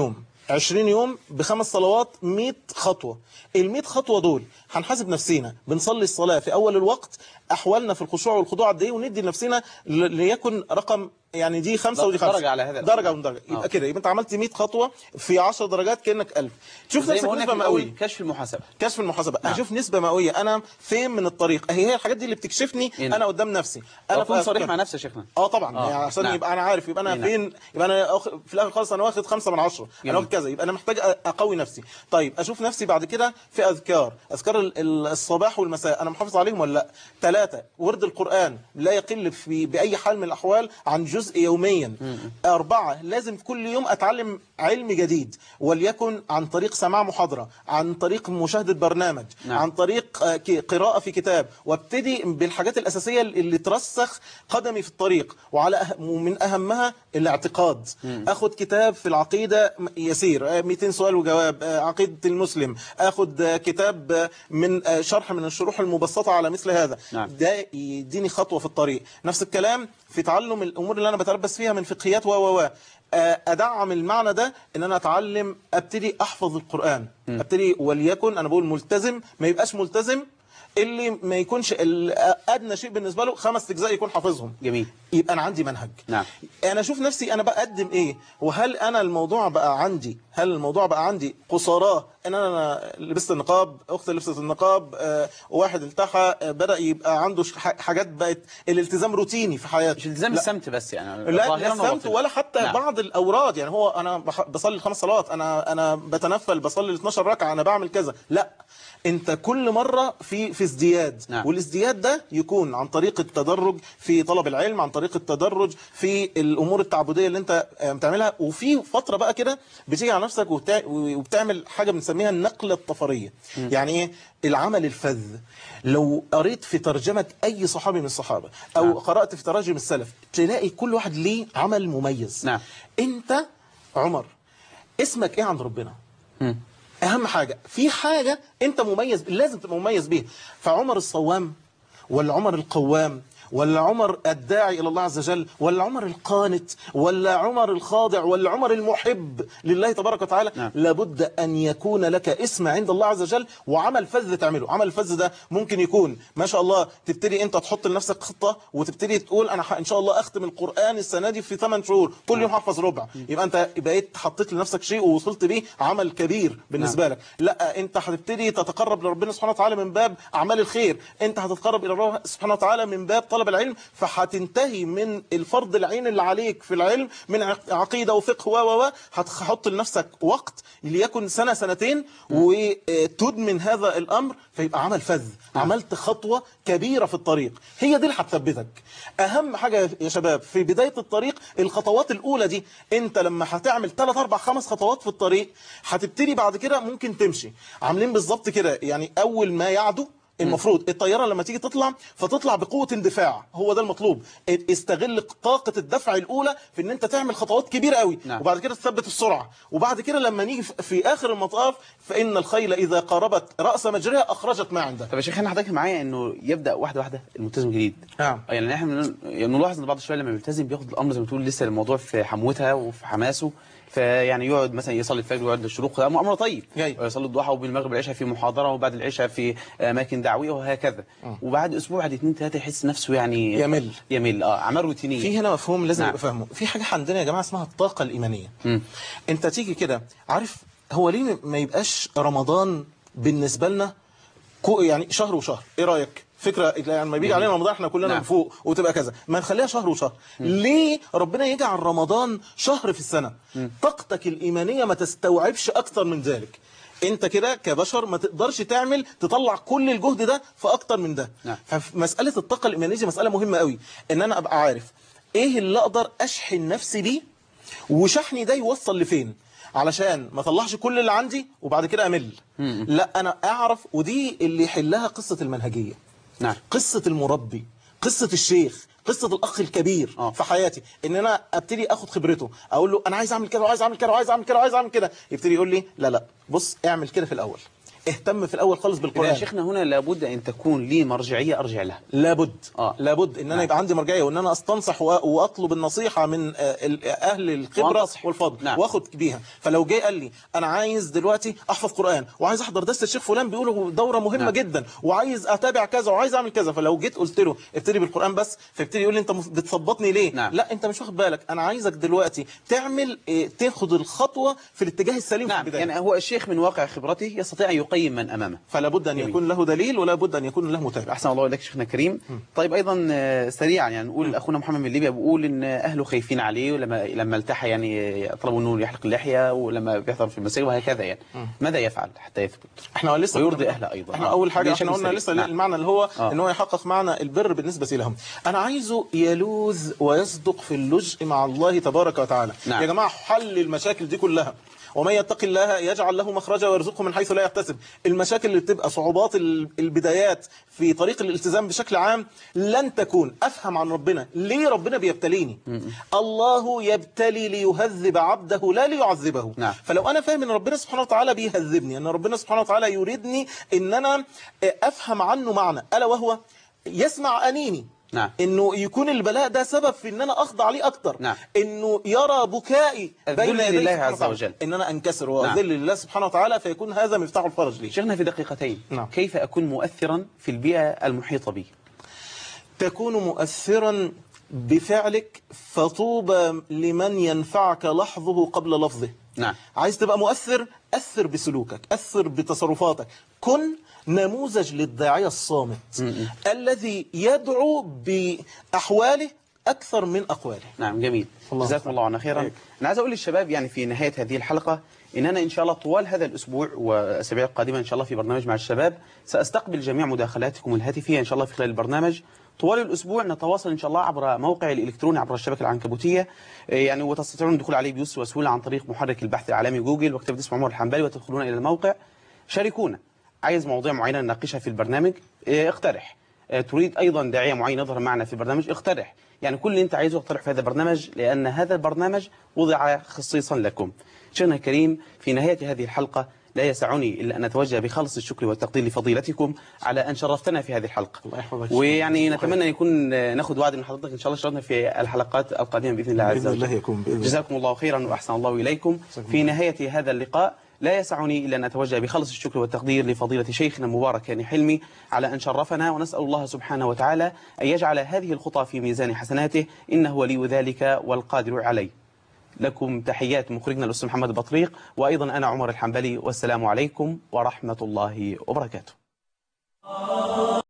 S3: 20 يوم بخمس صلوات 100 خطوة ال 100 خطوة دول هنحاسب نفسينا بنصلي الصلاة في أول الوقت أحوالنا في الخشوع والخضوع قد إيه وندي لنفسنا ل- ليكن رقم يعني دي خمسة ودي خمسة
S2: درجة على هذا
S3: درجة من درجة يبقى
S2: آه.
S3: كده يبقى أنت عملت 100 خطوة في 10 درجات كأنك 1000 شوف
S2: زي ما
S3: نفسك
S2: قلنا
S3: نسبة
S2: في الأول،
S3: مئوية
S2: كشف المحاسبة
S3: كشف المحاسبة أشوف نسبة مئوية أنا فين من الطريق هي هي الحاجات دي اللي بتكشفني
S2: إن-
S3: أنا قدام نفسي أنا
S2: أكون
S3: في
S2: صريح
S3: أفكار.
S2: مع نفسي يا شيخنا
S3: اه طبعا
S2: آه،
S3: يعني عشان
S2: نعم.
S3: يبقى انا عارف يبقى انا
S2: إيه نعم.
S3: فين يبقى انا أخ... في الاخر خالص انا واخد خمسة من عشرة
S2: جميل.
S3: انا واخد كذا يبقى انا محتاج أ- اقوي نفسي طيب اشوف نفسي بعد كده في اذكار اذكار ال- ال- الصباح والمساء انا محافظ عليهم ولا لا ثلاثة ورد القران لا يقل في باي حال من الاحوال عن جزء يوميا أربعة لازم كل يوم أتعلم علم جديد وليكن عن طريق سماع محاضرة عن طريق مشاهدة برنامج
S2: نعم.
S3: عن طريق آه، ك- قراءة في كتاب وابتدي بالحاجات الأساسية اللي ترسخ قدمي في الطريق وعلى أه... ومن أهمها الاعتقاد أخد كتاب في العقيدة م- يسير آه، 200 سؤال وجواب آه، عقيدة المسلم أخد آه، كتاب آه، من آه، شرح من الشروح المبسطة على مثل هذا
S2: نعم.
S3: ده يديني خطوة في الطريق نفس الكلام في تعلم الأمور اللي أنا بتربس فيها من فقهيات و و و آه، أدعم المعنى ده إن أنا أتعلم أبتدي أحفظ القرآن أبتدي وليكن أنا بقول ملتزم ما يبقاش ملتزم اللي ما يكونش ال- أدنى شيء بالنسبة له خمس أجزاء يكون حافظهم
S2: جميل
S3: يبقى أنا عندي منهج
S2: نعم
S3: انا اشوف نفسي انا بقدم ايه وهل انا الموضوع بقى عندي هل الموضوع بقى عندي قصاراه ان انا لبست النقاب اختي لبست النقاب آه، واحد التحى آه، بدا يبقى عنده ش- ح- حاجات بقت الالتزام روتيني في حياته
S2: مش التزام
S3: لا.
S2: السمت بس يعني
S3: لا
S2: ظاهراً
S3: لا السمت
S2: وباطناً.
S3: ولا حتى
S2: نعم.
S3: بعض الاوراد يعني هو انا بح- بصلي الخمس صلوات انا انا بتنفل بصلي ال 12 ركعه انا بعمل كذا لا انت كل مره في في ازدياد
S2: نعم.
S3: والازدياد ده يكون عن طريق التدرج في طلب العلم عن طريق التدرج في الامور التعبديه اللي انت آه، بتعملها وفي فتره بقى كده بتيجي على نفسك وبتع- وبتعمل حاجه بنسميها النقله الطفريه يعني ايه العمل الفذ لو قريت في ترجمه اي صحابي من الصحابه او
S2: نعم.
S3: قرات في تراجم السلف تلاقي كل واحد ليه عمل مميز
S2: نعم.
S3: انت عمر اسمك ايه عند ربنا
S2: مم.
S3: اهم حاجه في حاجه انت مميز لازم تبقى مميز بيها فعمر الصوام ولا عمر القوام ولا عمر الداعي الى الله عز وجل ولا عمر القانت ولا عمر الخاضع ولا عمر المحب لله تبارك وتعالى
S2: نعم.
S3: لابد ان يكون لك اسم عند الله عز وجل وعمل فذ تعمله عمل الفذ ده ممكن يكون ما شاء الله تبتدي انت تحط لنفسك خطه وتبتدي تقول انا ح- ان شاء الله اختم القران السنه دي في 8 شهور كل يوم حافظ ربع يبقى انت بقيت حطيت لنفسك شيء ووصلت بيه عمل كبير بالنسبه لك لا انت هتبتدي تتقرب لربنا سبحانه وتعالى من باب اعمال الخير انت هتتقرب الى الله سبحانه وتعالى من باب طلب العلم فهتنتهي من الفرض العين اللي عليك في العلم من عق- عقيده وفقه و و و هتحط لنفسك وقت ليكن سنه سنتين وتدمن هذا الامر فيبقى عمل فذ عملت خطوه كبيره في الطريق هي دي اللي هتثبتك اهم حاجه يا شباب في بدايه الطريق الخطوات الاولى دي انت لما هتعمل 3 4 5 خطوات في الطريق هتبتدي بعد كده ممكن تمشي عاملين بالظبط كده يعني اول ما يعدو المفروض الطياره لما تيجي تطلع فتطلع بقوه اندفاع هو ده المطلوب استغل طاقه الدفع الاولى في ان انت تعمل خطوات كبيره قوي
S2: نعم.
S3: وبعد كده تثبت السرعه وبعد كده لما نيجي في- في اخر المطاف فان الخيل اذا قاربت راس مجريها اخرجت ما عندها
S2: طب يا شيخ انا حضرتك معايا انه يبدا واحده واحده الملتزم الجديد
S3: نعم
S2: يعني احنا من- يعني نلاحظ ان بعض الشباب لما بيلتزم بياخد الامر زي ما تقول لسه الموضوع في حموتها وفي حماسه فيعني يقعد مثلا يصلي الفجر ويقعد الشروق ده امر طيب
S3: جاي.
S2: ويصلي الضحى وبين المغرب والعشاء في محاضره وبعد العشاء في اماكن دعويه وهكذا وبعد اسبوع بعد اثنين ثلاثه يحس نفسه يعني
S3: يمل.
S2: يمل اه اعمال روتينيه
S3: في هنا مفهوم لازم
S2: نعم.
S3: يبقى فاهمه في حاجه عندنا يا جماعه اسمها الطاقه الايمانيه
S2: مم.
S3: انت تيجي كده عارف هو ليه ما يبقاش رمضان بالنسبه لنا كو- يعني شهر وشهر ايه رايك فكره يعني لما بيجي علينا رمضان احنا كلنا
S2: نعم.
S3: من فوق وتبقى كذا ما نخليها شهر وشهر ليه ربنا يجعل رمضان شهر في السنه طاقتك الايمانيه ما تستوعبش اكتر من ذلك انت كده كبشر ما تقدرش تعمل تطلع كل الجهد ده في اكتر من ده
S2: نعم.
S3: فمساله الطاقه الايمانيه دي مساله مهمه قوي ان انا ابقى عارف ايه اللي اقدر اشحن نفسي بيه وشحني ده يوصل لفين علشان ما اطلعش كل اللي عندي وبعد كده امل لا انا اعرف ودي اللي يحلها قصه المنهجيه
S2: نعم
S3: قصه المربي قصه الشيخ قصه الاخ الكبير
S2: آه.
S3: في حياتي ان انا ابتدي اخد خبرته اقول له انا عايز اعمل كده وعايز اعمل كده وعايز اعمل كده وعايز اعمل كده يبتدي يقول لي لا لا بص اعمل كده في الاول اهتم في الاول خالص
S2: إذا
S3: بالقران
S2: شيخنا هنا لابد أن تكون لي مرجعية أرجع لها
S3: لابد
S2: آه.
S3: لابد ان انا يبقى عندي مرجعيه وان انا استنصح و- واطلب النصيحه من آه، ال- اهل الخبره
S2: وأنتصح.
S3: والفضل
S2: نعم.
S3: واخد بيها فلو جه قال لي انا عايز دلوقتي احفظ قران وعايز احضر درس الشيخ فلان بيقولوا دوره مهمه
S2: نعم.
S3: نعم. جدا وعايز اتابع كذا وعايز اعمل كذا فلو جيت قلت له ابتدي بالقران بس فيبتدي يقول لي انت مف- بتثبطني ليه
S2: نعم.
S3: لا انت مش واخد بالك انا عايزك دلوقتي تعمل إيه، تاخد الخطوه في الاتجاه السليم في
S2: نعم
S3: البدايه
S2: يعني هو الشيخ من واقع خبرته يستطيع أن يقيم من أمامه
S3: فلا بد ان
S2: جميل.
S3: يكون له دليل ولا بد ان يكون له متابع
S2: أحسن الله إليك شيخنا كريم طيب أيضا آه، سريعا يعني نقول أخونا محمد من ليبيا بيقول إن أهله خايفين عليه ولما لما التحى يعني طلبوا إنه يحلق اللحية ولما بيحضر في المساجد وهكذا يعني ماذا يفعل حتى يثبت
S3: احنا لسه
S2: ويرضي أهله أيضا
S3: احنا
S2: آه.
S3: اول حاجه
S2: بشكل
S3: احنا قلنا
S2: سريع.
S3: لسه
S2: نعم.
S3: المعنى اللي هو
S2: آه.
S3: ان هو يحقق معنى البر بالنسبه لهم انا عايزه يلوذ ويصدق في اللجء مع الله تبارك وتعالى
S2: نعم.
S3: يا جماعه حل المشاكل دي كلها ومن يتق الله يجعل له مخرجا ويرزقه من حيث لا يحتسب المشاكل اللي بتبقى صعوبات ال- البدايات في طريق الالتزام بشكل عام لن تكون افهم عن ربنا ليه ربنا بيبتليني الله يبتلي ليهذب عبده لا ليعذبه
S2: نعم.
S3: فلو انا فاهم ان ربنا سبحانه وتعالى بيهذبني ان ربنا سبحانه وتعالى يريدني ان انا افهم عنه معنى الا وهو يسمع انيني
S2: نعم
S3: انه يكون البلاء ده سبب في ان انا اخضع ليه اكتر
S2: نعم.
S3: انه يرى بكائي
S2: الذل
S3: بين يدي
S2: لله
S3: سبحانه
S2: عز
S3: وتعالى.
S2: وجل.
S3: ان انا انكسر واذل لله سبحانه وتعالى فيكون هذا مفتاح الفرج لي
S2: شيخنا في دقيقتين
S3: نعم.
S2: كيف أكون مؤثرا في البيئة المحيطة بي
S3: تكون مؤثرا بفعلك فطوبى لمن ينفعك لحظه قبل لفظه
S2: نعم
S3: عايز تبقى مؤثر أثر بسلوكك أثر بتصرفاتك كن نموذج للداعية الصامت الذي يدعو بأحواله أكثر من أقواله
S2: نعم جميل
S3: الله
S2: جزاكم الله عنا خيرا انا عايز اقول للشباب يعني في نهايه هذه الحلقه ان انا ان شاء الله طوال هذا الاسبوع والاسابيع القادمه ان شاء الله في برنامج مع الشباب ساستقبل جميع مداخلاتكم الهاتفيه ان شاء الله في خلال البرنامج طوال الاسبوع نتواصل ان شاء الله عبر موقعي الالكتروني عبر الشبكه العنكبوتيه إيه يعني وتستطيعون الدخول عليه بيسر وسهوله عن طريق محرك البحث العالمي جوجل واكتبوا اسم عمر الحنبلي وتدخلون الى الموقع شاركونا عايز مواضيع معينه نناقشها في البرنامج إيه اقترح آه، تريد ايضا داعيه معين يظهر معنا في البرنامج اقترح يعني كل اللي انت عايزه اقترح في هذا البرنامج لان هذا البرنامج وضع خصيصا لكم شيخنا الكريم في نهايه هذه الحلقه لا يسعني الا ان اتوجه بخالص الشكر والتقدير لفضيلتكم على ان شرفتنا في هذه الحلقه
S3: الله يحفظك
S2: ويعني نتمنى ان يكون آه، ناخذ وعد من حضرتك ان شاء الله شرفنا في الحلقات القادمه باذن الله عز
S3: بإذن
S2: وجل
S3: الله يكون بإذن الله.
S2: جزاكم الله خيرا واحسن الله اليكم في نهايه هذا اللقاء لا يسعني الا ان اتوجه بخلص الشكر والتقدير لفضيله شيخنا مبارك يعني حلمي على ان شرفنا ونسال الله سبحانه وتعالى ان يجعل هذه الخطى في ميزان حسناته انه ولي ذلك والقادر عليه. لكم تحيات مخرجنا الاستاذ محمد البطريق وايضا انا عمر الحنبلي والسلام عليكم ورحمه الله وبركاته.